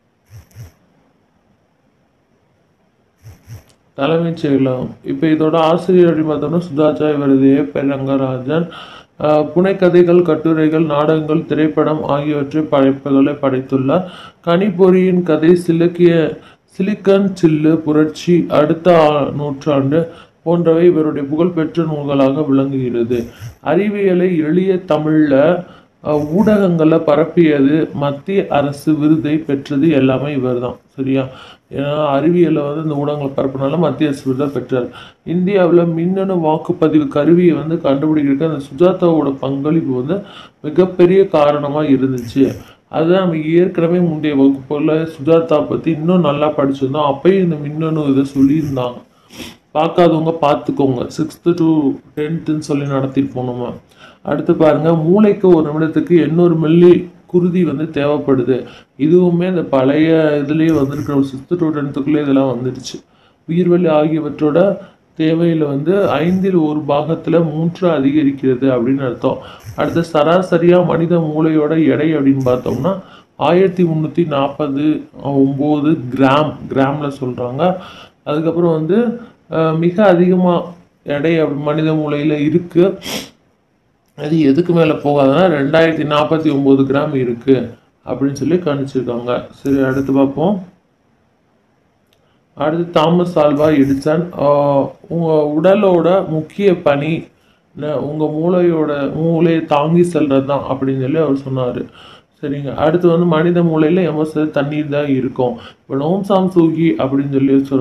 தலைமைச் செயலகம் இப்போ இதோட ஆசிரியர் அப்படின்னு பார்த்தோம்னா சுதாச்சா விருதே பெரங்கராஜன் ஆஹ் புனைக்கதைகள் கட்டுரைகள் நாடகங்கள் திரைப்படம் ஆகியவற்றை படைப்புகளை படைத்துள்ளார் கனிப்பொறியின் கதை சிலக்கிய சிலிக்கன் சில்லு புரட்சி அடுத்த ஆ- நூற்றாண்டு போன்றவை இவருடைய புகழ்பெற்ற நூல்களாக விளங்குகிறது அறிவியலை எளிய தமிழ்ல அஹ், ஊடகங்கள்ல பரப்பியது மத்திய அரசு விருதை பெற்றது எல்லாமே இவர்தான் சரியா ஏன்னா அறிவியலை வந்து இந்த ஊடகங்களை பரப்புனால மத்திய அரசு விருதை பெற்றார் இந்தியாவில் மின்னணு வாக்குப்பதிவு கருவியை வந்து கண்டுபிடிக்கிறதுக்கு அந்த சுஜாதாவோட பங்களிப்பு வந்து மிகப்பெரிய காரணமாக இருந்துச்சு அதை நம்ம ஏற்கனவே முந்தைய வகுப்புகளில் சுஜாதா பற்றி இன்னும் நல்லா படிச்சிருந்தோம் அப்பயும் இந்த மின்னணு இதை சொல்லியிருந்தாங்க பார்க்காதவங்க பார்த்துக்கோங்க சிக்ஸ்த்து டு டென்த்துன்னு சொல்லி நடத்திருப்போம் நம்ம அடுத்து பாருங்க மூளைக்கு ஒரு நிமிடத்துக்கு எண்ணூறு மில்லி குருதி வந்து தேவைப்படுது இதுவுமே இந்த பழைய இதுலேயே வந்திருக்கிற ஒரு சிக்ஸ்த்து டு டென்த்துக்குள்ளே இதெல்லாம் வந்துடுச்சு உயிர்வலி ஆகியவற்றோட தேவையில் வந்து ஐந்தில் ஒரு பாகத்தில் மூன்று அதிகரிக்கிறது அப்படின்னு அர்த்தம் அடுத்து சராசரியாக மனித மூளையோட எடை அப்படின்னு பார்த்தோம்னா ஆயிரத்தி முந்நூற்றி நாற்பது ஒம்பது கிராம் கிராமில் சொல்கிறாங்க அதுக்கப்புறம் வந்து அஹ், மிக அதிகமாக எடை அப்படி மனித மூளையில் இருக்குது அது எதுக்கு மேலே போகாதுன்னா ரெண்டாயிரத்தி நாற்பத்தி ஒம்பது கிராம் இருக்குது அப்படின்னு சொல்லி கணிச்சிருக்காங்க சரி அடுத்து பார்ப்போம் அடுத்து தாமஸ் ஆல்வா எடிசன் ஆஹ் உங்க உடலோட முக்கிய பணி ந- உங்க மூளையோட மூளையை தாங்கி செல்றது தான் அப்படின்னு சொல்லி அவர் சொன்னார் சரிங்க அடுத்து வந்து மனித மூளையில் எமசல் தண்ணீர் தான் இருக்கும் இப்போ நோம்சாம் சூகி அப்படின்னு சொல்லி சொல்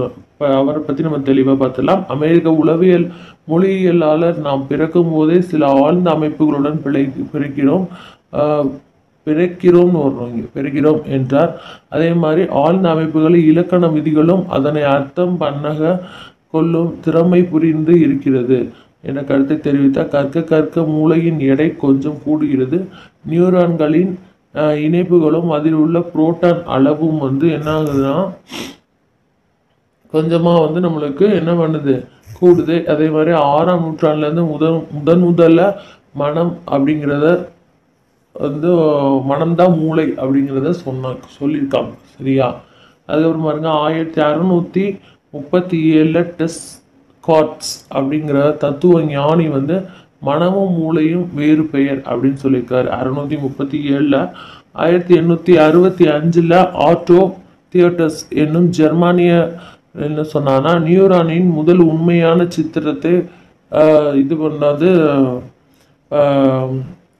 இப்போ அவரை பற்றி நம்ம தெளிவாக பார்த்துலாம் அமெரிக்க உளவியல் மொழியியலாளர் நாம் பிறக்கும் போதே சில ஆழ்ந்த அமைப்புகளுடன் பிழை பிறக்கிறோம் ஆஹ் பிறக்கிறோம்னு வர்றோம் இங்கே பிறக்கிறோம் என்றார் அதே மாதிரி ஆழ்ந்த அமைப்புகளில் இலக்கண விதிகளும் அதனை அர்த்தம் பண்ணக கொள்ளும் திறமை புரிந்து இருக்கிறது என கருத்தை தெரிவித்தார் கற்க கற்க மூளையின் எடை கொஞ்சம் கூடுகிறது நியூரான்களின் ஆஹ், இணைப்புகளும் அதில் உள்ள புரோட்டான் அளவும் வந்து என்ன ஆகுதுன்னா கொஞ்சமாக வந்து நம்மளுக்கு என்ன பண்ணுது கூடுது அதே மாதிரி ஆறாம் நூற்றாண்டுலேருந்து முதன் முதன் முதல்ல மனம் அப்படிங்கிறத வந்து மனம்தான் மூளை அப்படிங்கிறத சொன்னாங்க சொல்லியிருக்காங்க சரியா அதுக்கப்புறம் பாருங்க ஆயிரத்தி அறுநூத்தி முப்பத்தி ஏழுல டெஸ் காட்ஸ் அப்படிங்கிற தத்துவ ஞானி வந்து மனமும் மூளையும் வேறு பெயர் அப்படின்னு சொல்லியிருக்காரு அறுநூத்தி முப்பத்தி ஏழுல ஆயிரத்தி எண்ணூத்தி அறுபத்தி அஞ்சுல ஆட்டோ தியேட்டர்ஸ் என்னும் ஜெர்மானிய என்ன சொன்னான்னா நியூரானின் முதல் உண்மையான சித்திரத்தை ஆஹ், இது பண்ணது ஆஹ்,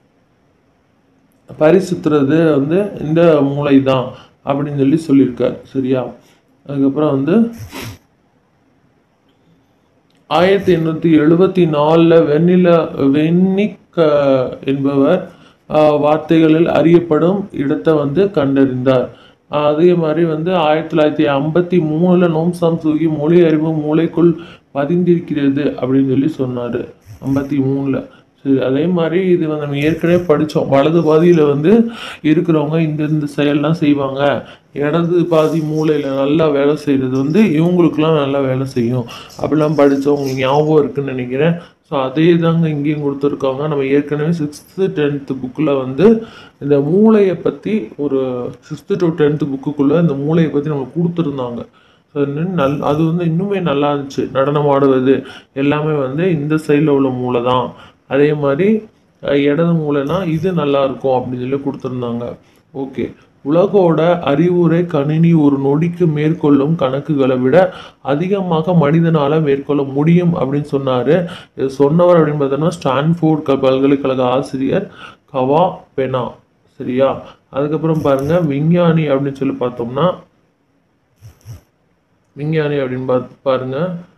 பரிசுத்துறது வந்து இந்த மூளை தான் அப்படின்னு சொல்லி சொல்லியிருக்காரு சரியா அதுக்கப்புறம் வந்து ஆயிரத்தி எண்ணூற்றி எழுபத்தி நாலில் வெண்ணில வெண்ணிக் அஹ், என்பவர் அஹ், வார்த்தைகளில் அறியப்படும் இடத்தை வந்து கண்டறிந்தார் அஹ், அதே மாதிரி வந்து ஆயிரத்தி தொள்ளாயிரத்தி ஐம்பத்தி மூணுல நோம்சாம் சூகி மொழி அறிவு மூளைக்குள் பதிந்திருக்கிறது அப்படின்னு சொல்லி சொன்னார் ஐம்பத்தி மூணில் சரி அதே மாதிரி இது வந்து நம்ம ஏற்கனவே படித்தோம் வலது பாதியில் வந்து இருக்கிறவங்க இந்த இந்த செயல்லாம் செய்வாங்க இடது பாதி மூளையில் நல்லா வேலை செய்கிறது வந்து இவங்களுக்குலாம் நல்லா வேலை செய்யும் அப்படிலாம் படித்தோம் உங்களுக்கு ஞாபகம் இருக்குன்னு நினைக்கிறேன் ஸோ அதே தாங்க இங்கேயும் கொடுத்துருக்காங்க நம்ம ஏற்கனவே சிக்ஸ்த்து டென்த்து புக்கில் வந்து இந்த மூளையை பற்றி ஒரு சிக்ஸ்த்து டு டென்த்து புக்குக்குள்ளே இந்த மூளையை பற்றி நம்ம கொடுத்துருந்தாங்க ஸோ இன்னும் நல் அது வந்து இன்னுமே நல்லா இருந்துச்சு நடனம் ஆடுவது எல்லாமே வந்து இந்த சைடில் உள்ள மூளை தான் அதே மாதிரி அஹ், இடது மூளைனா இது நல்லா இருக்கும் அப்படின்னு சொல்லி கொடுத்துருந்தாங்க ஓகே உலகோட அறிவுரை கணினி ஒரு நொடிக்கு மேற்கொள்ளும் கணக்குகளை விட அதிகமாக மனிதனால மேற்கொள்ள முடியும் அப்படின்னு சொன்னாரு இது சொன்னவர் அப்படின்னு பார்த்தோம்னா ஸ்டான்ஃபோர்ட் க- பல்கலைக்கழக ஆசிரியர் கவா பெனா சரியா அதுக்கப்புறம் பாருங்க விஞ்ஞானி அப்படின்னு சொல்லி பார்த்தோம்னா விஞ்ஞானி அப்படின்னு பார்த்து பாருங்க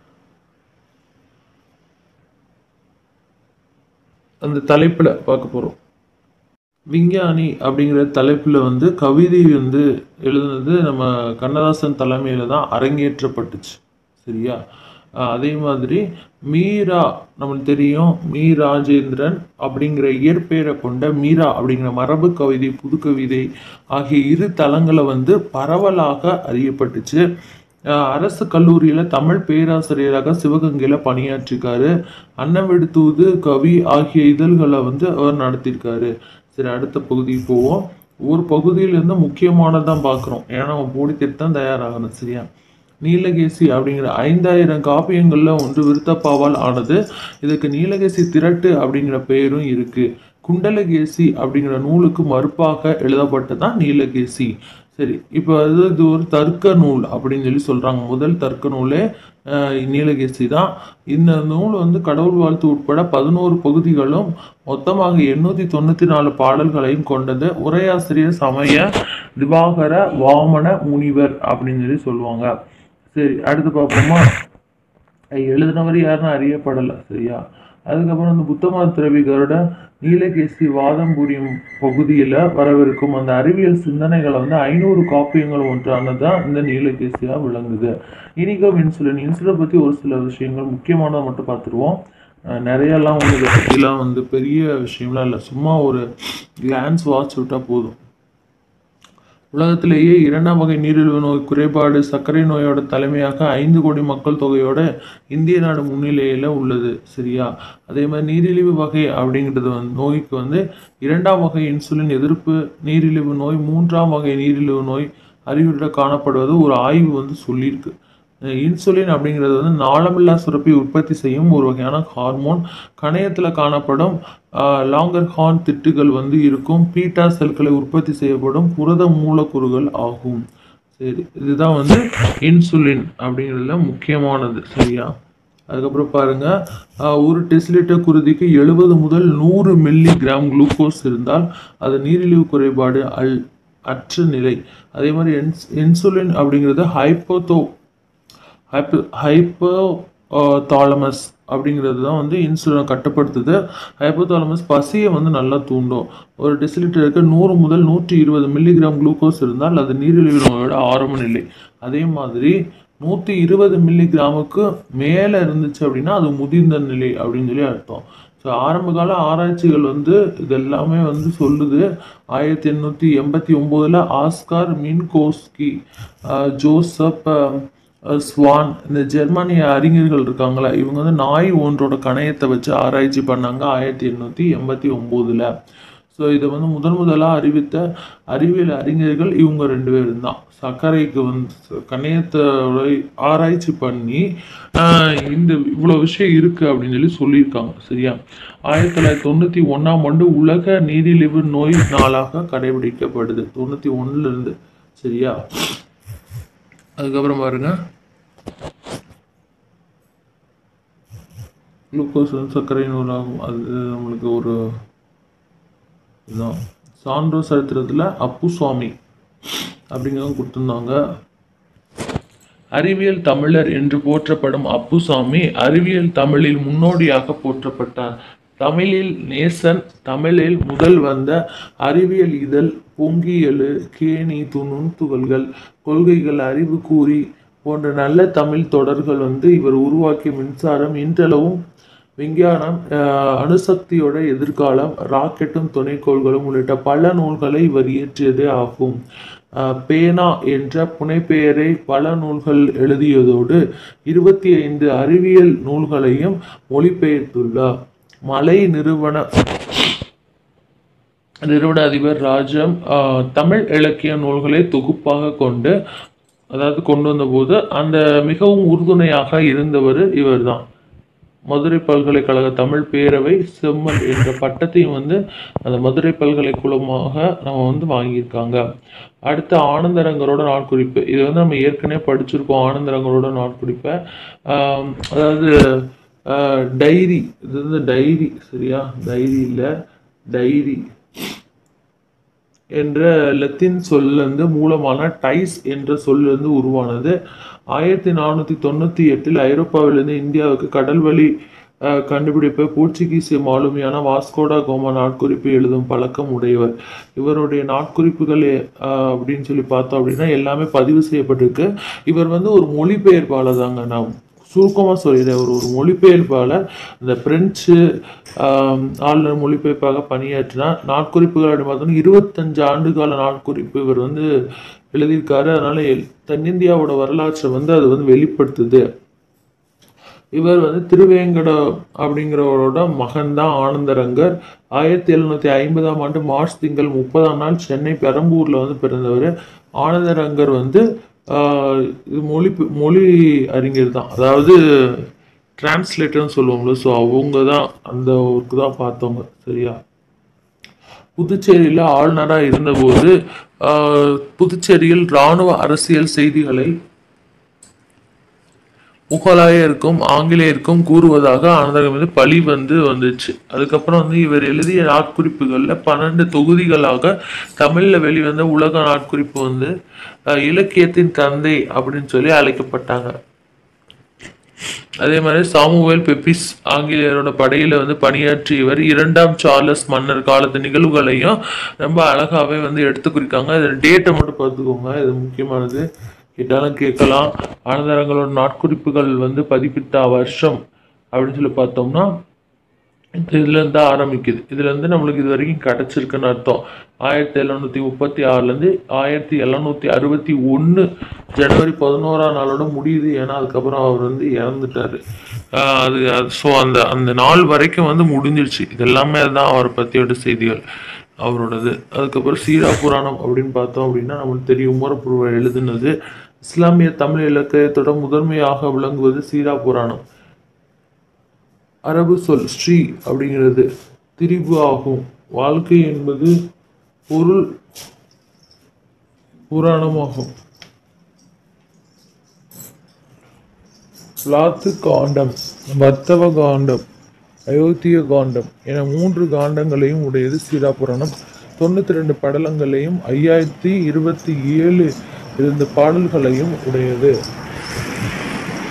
அந்த தலைப்புல பார்க்க போறோம் விஞ்ஞானி அப்படிங்கிற தலைப்புல வந்து கவிதை வந்து எழுதுனது நம்ம கண்ணதாசன் தலைமையில தான் அரங்கேற்றப்பட்டுச்சு சரியா அஹ் அதே மாதிரி மீரா நம்மளுக்கு தெரியும் மீ ராஜேந்திரன் அப்படிங்கிற இயற்பெயரை கொண்ட மீரா அப்படிங்கிற மரபு கவிதை புது கவிதை ஆகிய இரு தளங்களை வந்து பரவலாக அறியப்பட்டுச்சு அஹ் அரசு கல்லூரியில் தமிழ் பேராசிரியராக சிவகங்கையில் பணியாற்றிருக்காரு அன்னவெடுத்தூது கவி ஆகிய இதழ்களை வந்து அவர் நடத்தியிருக்காரு சரி அடுத்த பகுதிக்கு போவோம் ஒரு பகுதியிலேருந்து முக்கியமானதான் பார்க்குறோம் ஏன்னா நம்ம போடித்திட்டு தான் தயாராகணும் சரியா நீலகேசி அப்படிங்கிற ஐந்தாயிரம் காப்பியங்கள்ல ஒன்று விருத்தப்பாவால் ஆனது இதுக்கு நீலகேசி திரட்டு அப்படிங்கிற பெயரும் இருக்கு குண்டலகேசி அப்படிங்கிற நூலுக்கு மறுப்பாக எழுதப்பட்டதான் நீலகேசி சரி இப்போ அது இது ஒரு தர்க்க நூல் அப்படின்னு சொல்லி சொல்றாங்க முதல் தர்க்க நூலே அஹ், நீலகேசி தான் இந்த நூல் வந்து கடவுள் வாழ்த்து உட்பட பதினோரு பகுதிகளும் மொத்தமாக எண்ணூத்தி தொண்ணூத்தி நாலு பாடல்களையும் கொண்டது உரையாசிரியர் சமய திவாகர வாமன முனிவர் அப்படின்னு சொல்லி சொல்லுவாங்க சரி அடுத்து பார்ப்போமா அஹ் எழுதினவர் யாருன்னு அறியப்படலை சரியா அதுக்கப்புறம் அந்த புத்தமத திரவிகரோட நீலகேசி வாதம் புரியும் பகுதியில் வரவிருக்கும் அந்த அறிவியல் சிந்தனைகளை வந்து ஐநூறு காப்பியங்கள் ஒன்றானது தான் இந்த நீலகேசியாக விளங்குது இனிகம் இன்சுலின் இன்சுலினை பற்றி ஒரு சில விஷயங்கள் முக்கியமானதை மட்டும் பார்த்துருவோம் அஹ் நிறையெல்லாம் வந்து இதை பற்றிலாம் வந்து பெரிய விஷயம்லாம் இல்லை சும்மா ஒரு கிளான்ஸ் வாட்ச் விட்டால் போதும் உலகத்திலேயே இரண்டாம் வகை நீரிழிவு நோய் குறைபாடு சர்க்கரை நோயோட தலைமையாக ஐந்து கோடி மக்கள் தொகையோட இந்திய நாடு முன்னிலையில் உள்ளது சரியா அதே மாதிரி நீரிழிவு வகை அப்படிங்கிறது வந்து நோய்க்கு வந்து இரண்டாம் வகை இன்சுலின் எதிர்ப்பு நீரிழிவு நோய் மூன்றாம் வகை நீரிழிவு நோய் அறிகுறியோட காணப்படுவது ஒரு ஆய்வு வந்து சொல்லியிருக்கு அஹ் இன்சுலின் அப்படிங்கிறது வந்து நாளமில்லா சுரப்பி உற்பத்தி செய்யும் ஒரு வகையான ஹார்மோன் கணையத்தில் காணப்படும் லாங்கர் ஹார்ன் திட்டுகள் வந்து இருக்கும் பீட்டா செல்களை உற்பத்தி செய்யப்படும் புரத மூலக்கூறுகள் ஆகும் சரி இதுதான் வந்து இன்சுலின் அப்படிங்கிறதுல முக்கியமானது சரியா அதுக்கப்புறம் பாருங்க ஆஹ் ஒரு டெஸ்லிட்டர் குருதிக்கு எழுபது முதல் நூறு மில்லி கிராம் குளுக்கோஸ் இருந்தால் அது நீரிழிவு குறைபாடு அல் அற்ற நிலை அதே மாதிரி இன்ஸ் இன்சுலின் அப்படிங்கிறது ஹைப்போதோ ஹைப்போ ஹைப்போ தாலமஸ் அப்படிங்கிறது தான் வந்து இன்சுலினை கட்டுப்படுத்துது ஹைப்போதாலமஸ் பசியை வந்து நல்லா தூண்டும் ஒரு டெசிலிட்டருக்கு நூறு முதல் நூற்றி இருபது மில்லிகிராம் குளுக்கோஸ் இருந்தால் அது நீரிழிவு நோயோட ஆரம்ப நிலை அதே மாதிரி நூற்றி இருபது மில்லிகிராமுக்கு மேலே இருந்துச்சு அப்படின்னா அது முதிர்ந்த நிலை அப்படின்னு சொல்லி அர்த்தம் ஸோ ஆரம்பகால ஆராய்ச்சிகள் வந்து இதெல்லாமே வந்து சொல்லுது ஆயிரத்தி எண்ணூற்றி எண்பத்தி ஒம்போதில் ஆஸ்கார் மின்கோஸ்கி ஆஹ் ஜோசப் ஆஹ் ஸ்வான் இந்த ஜெர்மானிய அறிஞர்கள் இருக்காங்களா இவங்க வந்து நாய் ஒன்றோட கணையத்தை வச்சு ஆராய்ச்சி பண்ணாங்க ஆயிரத்தி எண்ணூற்றி எண்பத்தி ஒம்போதில் ஸோ இதை வந்து முதன் முதலாக அறிவித்த அறிவியல் அறிஞர்கள் இவங்க ரெண்டு பேரும் தான் சர்க்கரைக்கு வந்து கணையத்தோட ஆராய்ச்சி பண்ணி ஆஹ் இந்த இவ்வளோ விஷயம் இருக்குது அப்படின்னு சொல்லி சொல்லியிருக்காங்க சரியா ஆயிரத்தி தொள்ளாயிரத்தி தொண்ணூற்றி ஒன்றாம் ஆண்டு உலக நீரிழிவு நோய் நாளாக கடைபிடிக்கப்படுது தொண்ணூற்றி ஒன்றுலேருந்து சரியா அதுக்கப்புறம் பாருங்க குளுக்கோஸ் வந்து சர்க்கரை நூலாகும் அது நம்மளுக்கு ஒரு இதுதான் சான்றோ சரித்திரத்தில் அப்புசுவாமி அப்படிங்கிறவங்க கொடுத்துருந்தாங்க அறிவியல் தமிழர் என்று போற்றப்படும் அப்புசாமி அறிவியல் தமிழில் முன்னோடியாக போற்றப்பட்டார் தமிழில் நேசன் தமிழில் முதல் வந்த அறிவியல் இதழ் பொங்கியலு கேணி துணுன் துகள்கள் கொள்கைகள் அறிவு கூறி போன்ற நல்ல தமிழ் தொடர்கள் வந்து இவர் உருவாக்கிய மின்சாரம் இன்றளவும் விஞ்ஞானம் ஆஹ், அணுசக்தியோட எதிர்காலம் ராக்கெட்டும் துணைக்கோள்களும் உள்ளிட்ட பல நூல்களை இவர் இயற்றியதே ஆகும் ஆஹ், பேனா என்ற புனைப்பெயரை பல நூல்கள் எழுதியதோடு இருபத்தி ஐந்து அறிவியல் நூல்களையும் மொழிபெயர்த்துள்ளார் மலை நிறுவன நிறுவன அதிபர் ராஜம் ஆஹ், தமிழ் இலக்கிய நூல்களை தொகுப்பாக கொண்டு அதாவது கொண்டு வந்தபோது அந்த மிகவும் உறுதுணையாக இருந்தவர் இவர்தான் மதுரை பல்கலைக்கழக தமிழ் பேரவை செம்மல் என்ற பட்டத்தையும் வந்து அந்த மதுரை பல்கலைக்கழகமாக நம்ம வந்து வாங்கியிருக்காங்க அடுத்து ஆனந்தரங்கரோட நாட்குறிப்பு இது வந்து நம்ம ஏற்கனவே படிச்சிருக்கோம் ஆனந்தரங்கரோட நாட்குறிப்பை ஆம், அதாவது டைரி இது வந்து டைரி சரியா டைரி இல்லை டைரி என்ற லத்தீன் சொல்லிருந்து மூலமான டைஸ் என்ற சொல்லிருந்து உருவானது ஆயிரத்தி நானூற்றி தொண்ணூற்றி எட்டில் ஐரோப்பாவிலிருந்து இந்தியாவுக்கு கடல் வழி அஹ், கண்டுபிடிப்பை போர்ச்சுகீசிய மாலுமியான வாஸ்கோடா கோமா நாட்குறிப்பு எழுதும் பழக்கம் உடையவர் இவருடைய நாட்குறிப்புகள் அஹ், அப்படின்னு சொல்லி பார்த்தோம் அப்படின்னா எல்லாமே பதிவு செய்யப்பட்டிருக்கு இவர் வந்து ஒரு மொழிபெயர்ப்பாளர் தாங்க நான் சுருக்கமாக சொல்லிடுறேன் ஒரு ஒரு மொழிபெயர்ப்பாளர் இந்த பிரெஞ்சு ஆம், ஆளுநர் மொழிபெயர்ப்பாக பணியாற்றினார் நாட்குறிப்புகள் அப்படின்னு பார்த்தோம்னா இருபத்தஞ்சு ஆண்டுகால நாட்குறிப்பு இவர் வந்து எழுதியிருக்காரு அதனால எல்- தென்னிந்தியாவோட வரலாற்றை வந்து அது வந்து வெளிப்படுத்துது இவர் வந்து திருவேங்கட அப்படிங்கிறவரோட மகன்தான் ஆனந்தரங்கர் ஆயிரத்தி எழுநூத்தி ஐம்பதாம் ஆண்டு மார்ச் திங்கள் முப்பதாம் நாள் சென்னை பெரம்பூர்ல வந்து பிறந்தவர் ஆனந்தரங்கர் வந்து ஆஹ், இது மொழி மொழி அறிஞர் தான் அதாவது டிரான்ஸ்லேட்டர்னு சொல்லுவாங்களோ ஸோ அவங்க தான் அந்த ஒர்க்கு தான் பார்த்தவங்க சரியா புதுச்சேரியில் ஆளுநராக இருந்தபோது ஆஹ், புதுச்சேரியில் இராணுவ அரசியல் செய்திகளை முகலாயருக்கும் ஆங்கிலேயருக்கும் கூறுவதாக ஆனந்தகம் மீது பழி வந்து வந்துச்சு அதுக்கப்புறம் வந்து இவர் எழுதிய நாட்குறிப்புகளில் பன்னெண்டு தொகுதிகளாக தமிழில் வெளிவந்த உலக நாட்குறிப்பு வந்து அஹ், இலக்கியத்தின் தந்தை அப்படின்னு சொல்லி அழைக்கப்பட்டாங்க அதே மாதிரி சாமுவேல் பெப்பிஸ் ஆங்கிலேயரோட படையில வந்து பணியாற்றியவர் இரண்டாம் சார்லஸ் மன்னர் காலத்து நிகழ்வுகளையும் ரொம்ப அழகாவே வந்து எடுத்து குறிக்காங்க இது டேட்டை மட்டும் பார்த்துக்கோங்க இது முக்கியமானது கேட்டாலும் கேட்கலாம் ஆனந்தரங்களோட நாட்குறிப்புகள் வந்து பதிப்பித்த வருஷம் அப்படின்னு சொல்லி பார்த்தோம்னா இதுல இருந்து தான் ஆரம்பிக்குது இதுல இருந்து நம்மளுக்கு இது வரைக்கும் கிடைச்சிருக்குன்னு அர்த்தம் ஆயிரத்தி எழுநூத்தி முப்பத்தி ஆறுல இருந்து ஆயிரத்தி எழுநூத்தி அறுபத்தி ஒண்ணு ஜனவரி பதினோராம் நாளோட முடியுது ஏன்னா அதுக்கப்புறம் அவர் வந்து இறந்துட்டாரு ஆஹ் அது ஸோ அந்த அந்த நாள் வரைக்கும் வந்து முடிஞ்சிருச்சு இது எல்லாமே தான் அவரை பற்றியோட செய்திகள் அவரோடது அதுக்கப்புறம் சீரா புராணம் அப்படின்னு பார்த்தோம் அப்படின்னா நமக்கு தெரியும் உமரப்புருவர் எழுதுனது இஸ்லாமிய தமிழ் இலக்கியத்தோட முதன்மையாக விளங்குவது சீரா புராணம் அரபு சொல் ஸ்ரீ அப்படிங்கிறது திரிபு ஆகும் வாழ்க்கை என்பது பொருள் புராணமாகும் பிளாத்து காண்டம் வர்த்தவ காண்டம் அயோத்திய காண்டம் என மூன்று காண்டங்களையும் உடையது சீரா புராணம் தொண்ணூத்தி ரெண்டு படலங்களையும் ஐயாயிரத்தி இருபத்தி ஏழு இருந்த பாடல்களையும் உடையது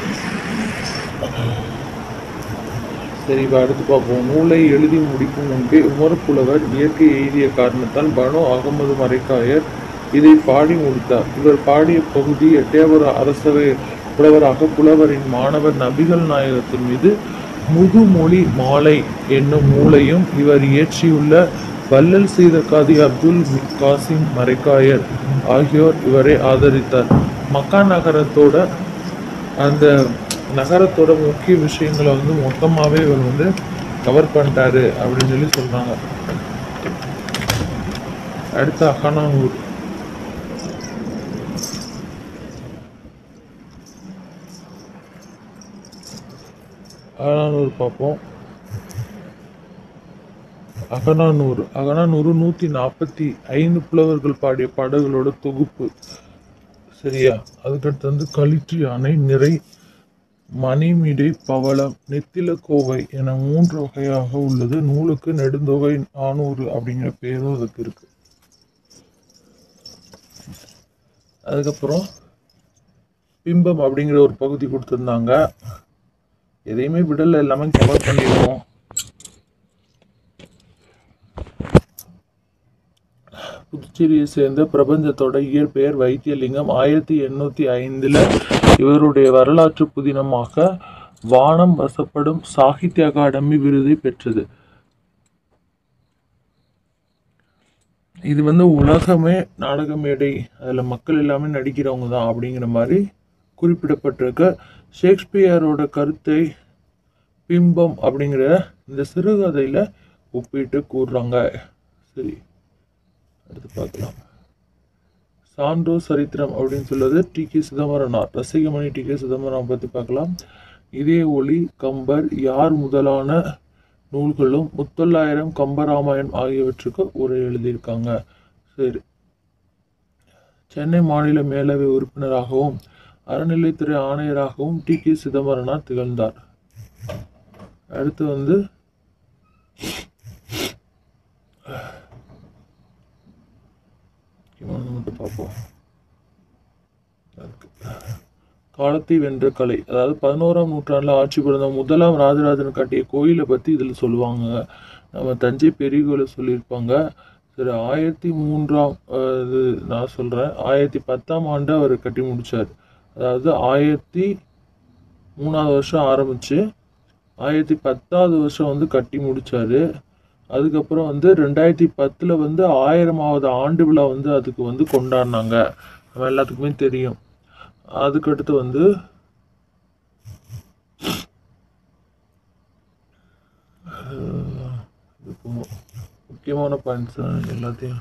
சரி இப்போ அடுத்து பார்ப்போம் நூலை எழுதி முடிக்கும் முன்பே உமர் புலவர் இயற்கை எழுதிய காரணத்தால் பனு அகமது மரைக்காயர் இதை பாடி முடித்தார் இவர் பாடிய பகுதி எட்டயபுர அரசவை புலவராக புலவரின் மாணவர் நபிகள் நாயகத்தின் மீது முதுமொழி மாலை என்னும் நூலையும் இவர் இயற்றியுள்ள வள்ளல் செய்த காதி அப்துல் காசிம் மரைக்காயர் ஆகியோர் இவரை ஆதரித்தார் மக்கா நகரத்தோட அந்த நகரத்தோட முக்கிய விஷயங்களை வந்து மொத்தமாகவே இவர் வந்து கவர் பண்ணிட்டாரு அப்படின்னு சொல்லி சொல்றாங்க அடுத்து அகனானூர் அகனானூர் பார்ப்போம் அகனானூர் அகனானூறு நூற்றி நாற்பத்தி ஐந்து புலவர்கள் பாடிய பாடல்களோட தொகுப்பு சரியா அதுக்கடுத்து வந்து களிற்று யானை நிறை மணிமிடை பவளம் நெத்தில கோவை என மூன்று வகையாக உள்ளது நூலுக்கு நெடுந்தொகை நானூறு அப்படிங்கிற பேரும் அதுக்கு இருக்கு அதுக்கப்புறம் பிம்பம் அப்படிங்கிற ஒரு பகுதி கொடுத்துருந்தாங்க எதையுமே விடல எல்லாமே கவர் பண்ணிடுவோம் புதுச்சேரியை சேர்ந்த பிரபஞ்சத்தோட இயற்பெயர் வைத்தியலிங்கம் ஆயிரத்தி எண்ணூத்தி ஐந்துல இவருடைய வரலாற்று புதினமாக வானம் வசப்படும் சாகித்ய அகாடமி விருதை பெற்றது இது வந்து உலகமே நாடக மேடை அதில் மக்கள் எல்லாமே நடிக்கிறவங்க தான் அப்படிங்கிற மாதிரி குறிப்பிடப்பட்டிருக்க ஷேக்ஸ்பியரோட கருத்தை பிம்பம் அப்படிங்கிற இந்த சிறுகதையில் ஒப்பிட்டு கூறுறாங்க சரி அடுத்து பார்க்கலாம் சான்றோ சரித்திரம் அப்படின்னு சொல்றது T K Chidambaranar Rasikamani T K Chidambaram பற்றி பார்க்கலாம் இதே ஒளி கம்பர் யார் முதலான நூல்களும் முத்தொள்ளாயிரம் கம்பராமாயணம் ஆகியவற்றுக்கு உரை எழுதியிருக்காங்க சரி சென்னை மாநில மேலவை உறுப்பினராகவும் அறநிலைத்துறை ஆணையராகவும் டி கே சிதம்பரனார் திகழ்ந்தார் அடுத்து வந்து முக்கியமானது மட்டும் பார்ப்போம் அதுக்கு. காலத்தை வென்ற கலை அதாவது பதினோராம் நூற்றாண்டில் ஆட்சி புரிந்த முதலாம் ராஜராஜன் கட்டிய கோயிலை பற்றி இதில் சொல்லுவாங்க நம்ம தஞ்சை பெரிய கோயிலை சொல்லியிருப்பாங்க சரி ஆயிரத்தி மூன்றாம் அஹ், இது நான் சொல்கிறேன் ஆயிரத்தி பத்தாம் ஆண்டு அவர் கட்டி முடிச்சார் அதாவது ஆயிரத்தி மூணாவது வருஷம் ஆரம்பித்து ஆயிரத்தி பத்தாவது வருஷம் வந்து கட்டி முடிச்சாரு அதுக்கப்புறம் வந்து ரெண்டாயிரத்தி பத்தில் வந்து ஆயிரமாவது ஆண்டு விழா வந்து அதுக்கு வந்து கொண்டாடினாங்க நம்ம எல்லாத்துக்குமே தெரியும் அதுக்கடுத்து வந்து அஹ், இப்போ முக்கியமான பாயிண்ட்ஸ் எல்லாத்தையும்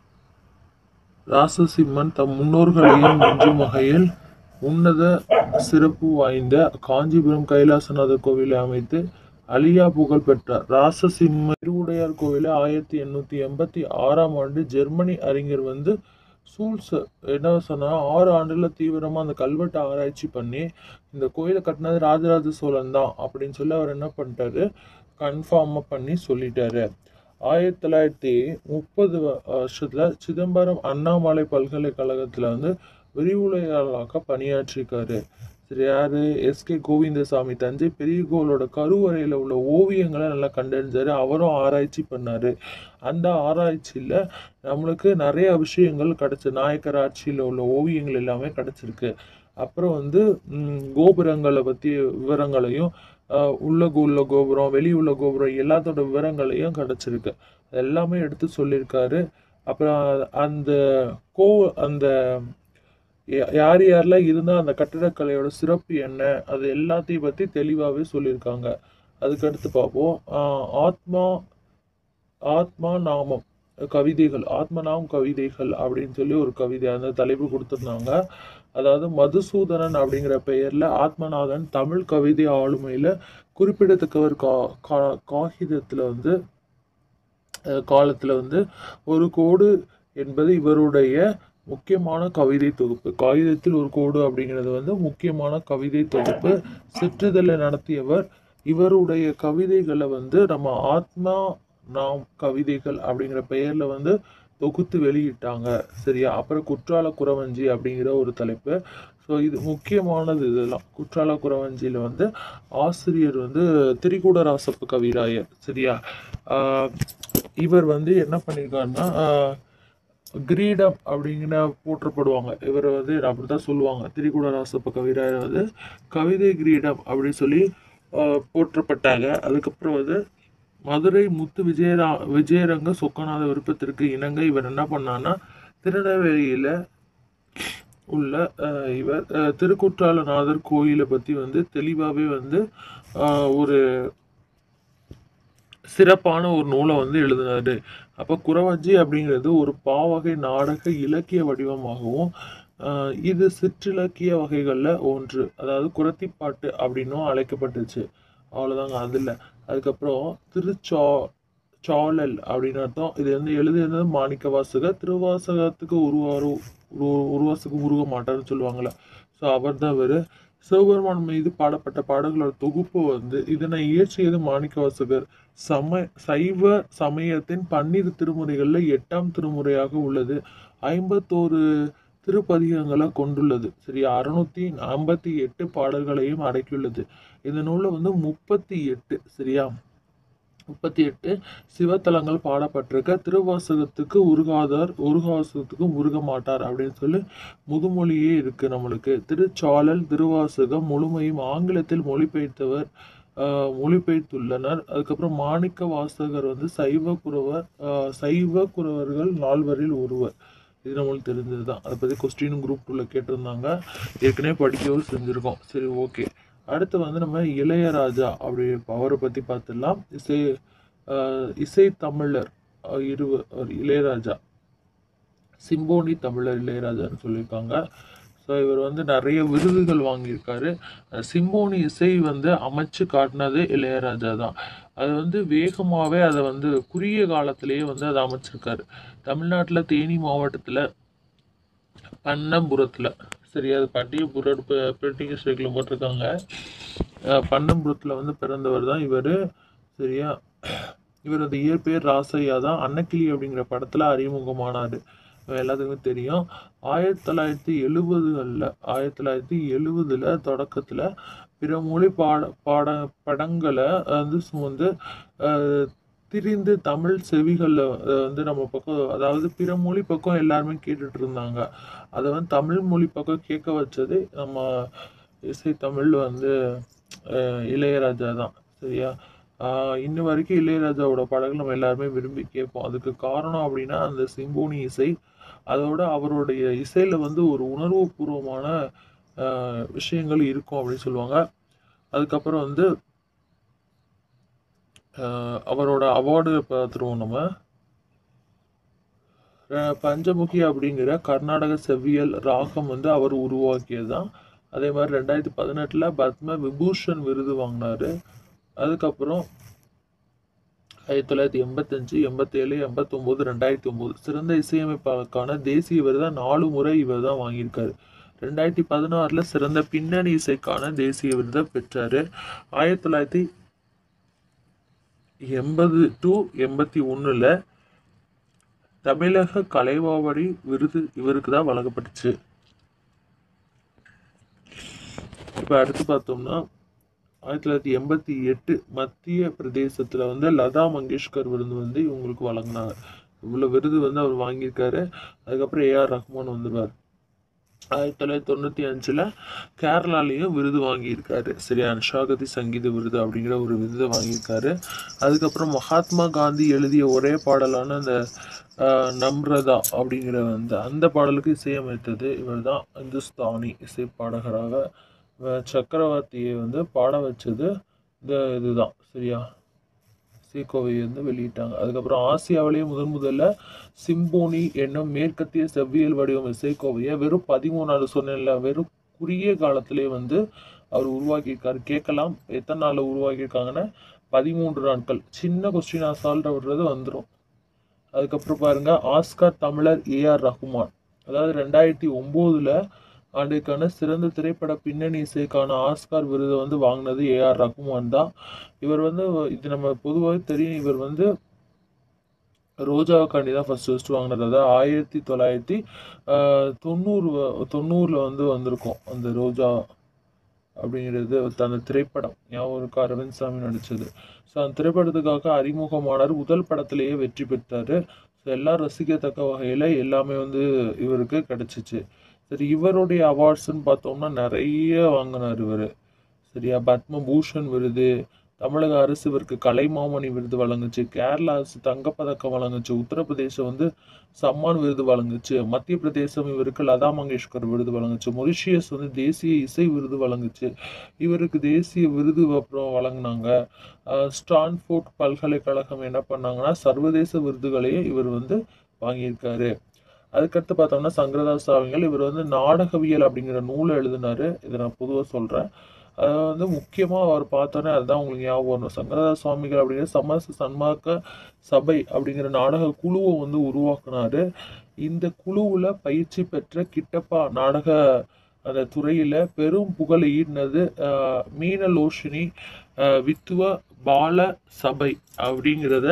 ராசசிம்மன் தம் முன்னோர்களையும் மிஞ்சும் வகையில் உன்னத சிறப்பு வாய்ந்த காஞ்சிபுரம் கைலாசநாதர் கோவிலை அமைத்து அலியா புகழ் பெற்றார் ராசசிம்ம திருவுடையார் கோவிலை ஆயிரத்தி எண்ணூற்றி எண்பத்தி ஆறாம் ஆண்டு ஜெர்மனி அறிஞர் வந்து சூல்ஸ் என்ன சொன்னா ஆறு ஆண்டுல தீவிரமா அந்த கல்வெட்டை ஆராய்ச்சி பண்ணி இந்த கோயிலை கட்டினது ராஜராஜ சோழன் தான் அப்படின்னு சொல்லி அவர் என்ன பண்ணிட்டாரு கன்ஃபார்மாக பண்ணி சொல்லிட்டாரு ஆயிரத்தி தொள்ளாயிரத்தி முப்பது வருஷத்துல சிதம்பரம் அண்ணாமலை பல்கலைக்கழகத்துல வந்து விரிவுரையாளராக பணியாற்றிருக்காரு சரி யாரு எஸ்கே கோவிந்தசாமி தஞ்சை பெரிய கோவிலோட கருவறையில உள்ள ஓவியங்களை நல்லா கண்டறிஞ்சாரு அவரும் ஆராய்ச்சி பண்ணாரு அந்த ஆராய்ச்சியில நம்மளுக்கு நிறைய விஷயங்கள் கிடைச்ச நாயக்கர் ஆட்சியில உள்ள ஓவியங்கள் எல்லாமே கிடைச்சிருக்கு அப்புறம் வந்து ம், கோபுரங்களை பத்தி விவரங்களையும் ஆஹ், உள்ள கோ- உள்ள கோபுரம் வெளி உள்ள கோபுரம் எல்லாத்தோட விவரங்களையும் கிடைச்சிருக்கு எல்லாமே எடுத்து சொல்லியிருக்காரு அப்புறம் அந்த கோ அந்த யா- யார் யாரெல்லாம் இருந்தால் அந்த கட்டிடக்கலையோட சிறப்பு என்ன அது எல்லாத்தையும் பற்றி தெளிவாகவே சொல்லியிருக்காங்க அதுக்கடுத்து பார்ப்போம் ஆஹ் ஆத்மா ஆத்மா நாமம் கவிதைகள் ஆத்மநாம் கவிதைகள் அப்படின்னு சொல்லி ஒரு கவிதை அந்த தலைப்பு கொடுத்துருந்தாங்க அதாவது மதுசூதனன் அப்படிங்கிற பெயர்ல ஆத்மநாதன் தமிழ் கவிதை ஆளுமையில குறிப்பிடத்தக்கவர் கா கா- காகிதத்துல வந்து அஹ் காலத்துல வந்து ஒரு கோடு என்பது இவருடைய முக்கியமான கவிதை தொகுப்பு காகிதத்தில் ஒரு கோடு அப்படிங்கிறது வந்து முக்கியமான கவிதை தொகுப்பு சிற்றிதழை நடத்தியவர் இவருடைய கவிதைகளை வந்து நம்ம ஆத்மா நாம் கவிதைகள் அப்படிங்கிற பெயர்ல வந்து தொகுத்து வெளியிட்டாங்க சரியா அப்புறம் குற்றால குறவஞ்சி அப்படிங்கிற ஒரு தலைப்பு ஸோ ஸோ இது முக்கியமானது இதெல்லாம் குற்றால குறவஞ்சியில் வந்து ஆசிரியர் வந்து திரிகூடராசப்ப கவிராயர் சரியா ஆஹ் இவர் வந்து என்ன பண்ணியிருக்காருன்னா ஆஹ் கிரீடம் அப்படிங்கிற போற்றப்படுவாங்க இவர் வந்து அப்படித்தான் சொல்லுவாங்க திரிகூடராசப்ப கவிராயர் வந்து கவிதை கிரீடம் அப்படின்னு சொல்லி ஆஹ் போற்றப்பட்டாங்க அதுக்கப்புறம் வந்து மதுரை முத்து விஜயரா விஜயரங்க சொக்கநாத விருப்பத்திற்கு இணங்க இவர் என்ன பண்ணான்னா திருநெல்வேலியில உள்ள அஹ், இவர் அஹ், திருக்குற்றாலநாதர் கோயிலை பத்தி வந்து தெளிவாகவே வந்து ஆஹ், ஒரு சிறப்பான ஒரு நூலை வந்து எழுதினாரு அப்போ குறவஞ்சி அப்படிங்கிறது ஒரு பாவகை நாடக இலக்கிய வடிவமாகவும் ஆஹ், இது சிற்றிலக்கிய வகைகளில் ஒன்று அதாவது குறத்திப்பாட்டு அப்படின்னும் அழைக்கப்பட்டுச்சு அவ்வளோதாங்க அதில் அதுக்கப்புறம் திருச்சா சாளல் அப்படின்னு அர்த்தம் இது வந்து எழுதியது மாணிக்க வாசகர் திருவாசகத்துக்கு உருவாரு உரு உருவாசகம் உருவ மாட்டார்னு சொல்லுவாங்கள்ல ஸோ அவர் தான் இவர் சிவபெருமான் மீது பாடப்பட்ட பாடல்களோட தொகுப்பு வந்து இதனை இயற்றியது மாணிக்க வாசகர் சம சைவ சமயத்தின் பன்னிரு திருமுறைகளில் எட்டாம் திருமுறையாக உள்ளது ஐம்பத்தோரு திருப்பதிகங்களை கொண்டுள்ளது சரியா அறுநூத்தி ஐம்பத்தி எட்டு பாடல்களையும் அடக்கியுள்ளது இந்த நூலில் வந்து முப்பத்தி எட்டு சரியா முப்பத்தி எட்டு சிவத்தலங்கள் பாடப்பட்டிருக்க திருவாசகத்துக்கு உருகாதார் உருகாசகத்துக்கு உருக மாட்டார் அப்படின்னு சொல்லி முதுமொழியே இருக்கு நம்மளுக்கு திருச்சாளல் திருவாசகம் முழுமையும் ஆங்கிலத்தில் மொழிபெயர்த்தவர் ஆஹ், மொழிபெயர்த்துள்ளனர் அதுக்கப்புறம் மாணிக்க வாசகர் வந்து சைவ குறவர் ஆஹ், சைவ குறவர்கள் நால்வரில் ஒருவர் இது நம்மளுக்கு தெரிஞ்சது தான் அதை பற்றி கொஸ்டின் குரூப் டூவில் கேட்டிருந்தாங்க ஏற்கனவே படிக்கவும் செஞ்சுருக்கோம் சரி ஓகே அடுத்து வந்து நம்ம இளையராஜா அப்படி அவரை பற்றி பார்த்துடலாம் இசை ஆஹ் இசை தமிழர் ஆஹ் இருவ அவர் இளையராஜா சிம்போனி தமிழர் இளையராஜான்னு சொல்லியிருக்காங்க ஸோ இவர் வந்து நிறைய விருதுகள் வாங்கியிருக்காரு அஹ் சிம்போனி இசை வந்து அமைச்சு காட்டினது இளையராஜா தான் அது வந்து வேகமாகவே அதை வந்து குறுகிய காலத்திலேயே வந்து அதை அமைச்சிருக்காரு தமிழ்நாட்டில் தேனி மாவட்டத்தில் பன்னம்புரத்தில் சரி அது பட்டியபுரம் பிரிட்டிங் ஸ்டேக்கில் போட்டிருக்காங்க அஹ் பன்னம்புரத்தில் வந்து பிறந்தவர் தான் இவர் சரியா இவரது இயற்பெயர் ராசையா தான் அன்னக்கிளி அப்படிங்கிற படத்தில் அறிமுகமானார் எல்லாத்துக்குமே தெரியும் ஆயிரத்தி தொள்ளாயிரத்தி எழுபதுகளில் ஆயிரத்தி தொள்ளாயிரத்தி எழுபதில் தொடக்கத்தில் பிற மொழி பாட பாட படங்களை வந்து சுமந்து அஹ், திரிந்து தமிழ் செவிகளில் வந்து நம்ம பக்கம் அதாவது பிற மொழி பக்கம் எல்லாருமே கேட்டுட்டு இருந்தாங்க அதை வந்து தமிழ் மொழி பக்கம் கேட்க வச்சது நம்ம இசை தமிழ் வந்து அஹ், இளையராஜா தான் சரியா ஆஹ் இன்ன வரைக்கும் இளையராஜாவோட படங்கள் நம்ம எல்லாருமே விரும்பி கேட்போம் அதுக்கு காரணம் அப்படின்னா அந்த சிம்போனி இசை அதோட அவருடைய இசையில வந்து ஒரு உணர்வுபூர்வமான ஆஹ் விஷயங்கள் இருக்கும் அப்படின்னு சொல்லுவாங்க அதுக்கப்புறம் வந்து ஆஹ் அவரோட அவார்டு பார்த்துருவோம் நம்ம அஹ் பஞ்சமுகி அப்படிங்கிற கர்நாடக செவ்வியல் ராகம் வந்து அவர் உருவாக்கியது தான் அதே மாதிரி ரெண்டாயிரத்தி பதினெட்டில் பத்ம விபூஷன் விருது வாங்கினாரு அதுக்கப்புறம் ஆயிரத்தி தொள்ளாயிரத்தி எண்பத்தஞ்சு எண்பத்தேழு எண்பத்தொம்போது ரெண்டாயிரத்தி ஒம்பது சிறந்த இசையமைப்பாளருக்கான தேசிய விருதை நாலு முறை இவர் தான் வாங்கியிருக்காரு ரெண்டாயிரத்தி பதினாறில் சிறந்த பின்னணி இசைக்கான தேசிய விருதை பெற்றாரு ஆயிரத்தி தொள்ளாயிரத்தி எண்பது டு எண்பத்தி ஒன்றில் தமிழக கலைவாவடி விருது இவருக்கு தான் வழங்கப்பட்டுச்சு இப்போ அடுத்து பார்த்தோம்னா ஆயிரத்தி தொள்ளாயிரத்தி எண்பத்தி எட்டு மத்திய பிரதேசத்தில் வந்து லதா மங்கேஷ்கர் விருது வந்து இவங்களுக்கு வழங்கினாங்க இவ்வளோ விருது வந்து அவர் வாங்கியிருக்காரு அதுக்கப்புறம் ஏஆர் ரஹ்மான் வந்துடுவார் ஆயிரத்தி தொள்ளாயிரத்தி தொண்ணூற்றி அஞ்சில் கேரளாலேயும் விருது வாங்கியிருக்காரு சரியா நிஷாகதி சங்கீத விருது அப்படிங்கிற ஒரு விருதை வாங்கியிருக்காரு அதுக்கப்புறம் மகாத்மா காந்தி எழுதிய ஒரே பாடலான அந்த ஆஹ், நம்ரதா அப்படிங்கிற அந்த அந்த பாடலுக்கு இசையமைத்தது இவர் தான் இந்துஸ்தானி இசை பாடகராக அஹ், சக்கரவர்த்தியை வந்து பாட வச்சது இந்த இதுதான் சரியா இசைக்கோவையை வந்து வெளியிட்டாங்க அதுக்கப்புறம் ஆசியாவிலேயே முதன் முதல்ல சிம்போனி என்னும் மேற்கத்திய செவ்வியல் வடிவம் இசைக்கோவையை வெறும் பதிமூணாவது சொன்னேன்ல வெறும் குறுகிய காலத்திலே வந்து அவர் உருவாக்கியிருக்காரு கேட்கலாம் எத்தனை நாளில் உருவாக்கியிருக்காங்கன்னா பதிமூன்று நாட்கள் சின்ன கொஸ்டின் அசால்ட்டாக விடுறது வந்துடும் அதுக்கப்புறம் பாருங்க ஆஸ்கார் தமிழர் ஏஆர் ரஹ்மான் அதாவது ரெண்டாயிரத்தி ஒம்போதுல ஆண்டுக்கான சிறந்த திரைப்பட பின்னணி இசைக்கான ஆஸ்கார் விருதை வந்து வாங்கினது ஏஆர் ரஹ்மான் தான் இவர் வந்து இது நம்ம பொதுவாக தெரியும் இவர் வந்து ரோஜாவுக்காண்டி தான் ஃபர்ஸ்ட் ஃபர்ஸ்ட் வாங்கினது அதாவது ஆயிரத்தி தொள்ளாயிரத்தி ஆஹ், தொண்ணூறு வ- தொண்ணூறுல வந்து வந்திருக்கும் அந்த ரோஜா அப்படிங்கிறது அந்த திரைப்படம் ஞாபகம் இருக்கா அரவிந்த் சாமி நடிச்சது ஸோ அந்த திரைப்படத்துக்காக அறிமுகமானார் முதல் படத்திலேயே வெற்றி பெற்றாரு ஸோ எல்லாம் ரசிக்கத்தக்க வகையில் எல்லாமே வந்து இவருக்கு கிடைச்சிச்சு சரி இவருடைய அவார்ட்ஸ்ன்னு பார்த்தோம்னா நிறைய வாங்கினார் இவர் சரியா பத்மபூஷன் விருது தமிழக அரசு இவருக்கு கலைமாமணி விருது வழங்குச்சு கேரளா அரசு தங்கப்பதக்கம் வழங்குச்சு உத்தரப்பிரதேசம் வந்து சம்மான் விருது வழங்குச்சு மத்திய பிரதேசம் இவருக்கு லதா மங்கேஷ்கர் விருது வழங்குச்சு மொரிஷியஸ் வந்து தேசிய இசை விருது வழங்குச்சு இவருக்கு தேசிய விருது அப்புறம் வழங்கினாங்க ஸ்டான்ஃபோர்ட் பல்கலைக்கழகம் என்ன பண்ணாங்கன்னா சர்வதேச விருதுகளையே இவர் வந்து வாங்கியிருக்காரு அதுக்கடுத்து பார்த்தோம்னா சங்கரதாஸ் சுவாமிகள் இவர் வந்து நாடகவியல் அப்படிங்கிற நூலை எழுதினாரு இதை நான் பொதுவாக சொல்கிறேன் அது வந்து முக்கியமாக அவர் பார்த்தோன்னே அதுதான் உங்களுக்கு ஞாபகம் வரணும் சங்கரதாஸ் சுவாமிகள் அப்படிங்கிற சமரச சன்மார்க்க சபை அப்படிங்கிற நாடக குழுவை வந்து உருவாக்குனாரு இந்த குழுவில் பயிற்சி பெற்ற கிட்டப்பா நாடக அந்த துறையில் பெரும் புகழ் ஈடினது ஆஹ், மீனலோஷினி ஆஹ், வித்துவ பால சபை அப்படிங்கிறத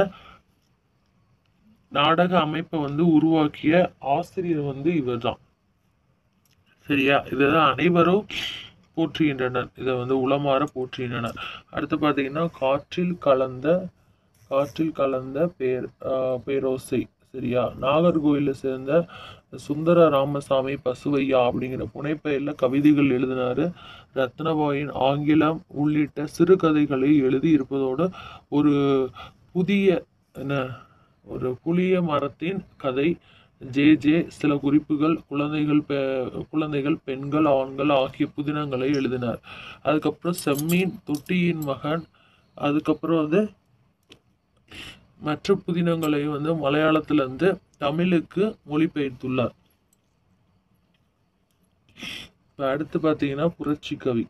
நாடக அமைப்பை வந்து உருவாக்கிய ஆசிரியர் வந்து இவர்தான் சரியா இதுதான் அனைவரும் போற்றுகின்றனர் இதை வந்து உளமாற போற்றுகின்றனர் அடுத்து பார்த்தீங்கன்னா காற்றில் கலந்த காற்றில் கலந்த பேர் ஆஹ் பேரோசை சரியா நாகர்கோயிலை சேர்ந்த சுந்தர ராமசாமி பசுவையா அப்படிங்கிற புனைப்பெயரில் கவிதைகள் எழுதினாரு ரத்னபாயின் ஆங்கிலம் உள்ளிட்ட சிறுகதைகளை எழுதி இருப்பதோடு ஒரு புதிய என்ன ஒரு புளிய மரத்தின் கதை ஜே ஜே சில குறிப்புகள் குழந்தைகள் பெ- குழந்தைகள் பெண்கள் ஆண்கள் ஆகிய புதினங்களை எழுதினார் அதுக்கப்புறம் செம்மீன் தொட்டியின் மகன் அதுக்கப்புறம் வந்து மற்ற புதினங்களை வந்து மலையாளத்திலிருந்து தமிழுக்கு மொழிபெயர்த்துள்ளார் இப்ப அடுத்து பார்த்தீங்கன்னா புரட்சி கவி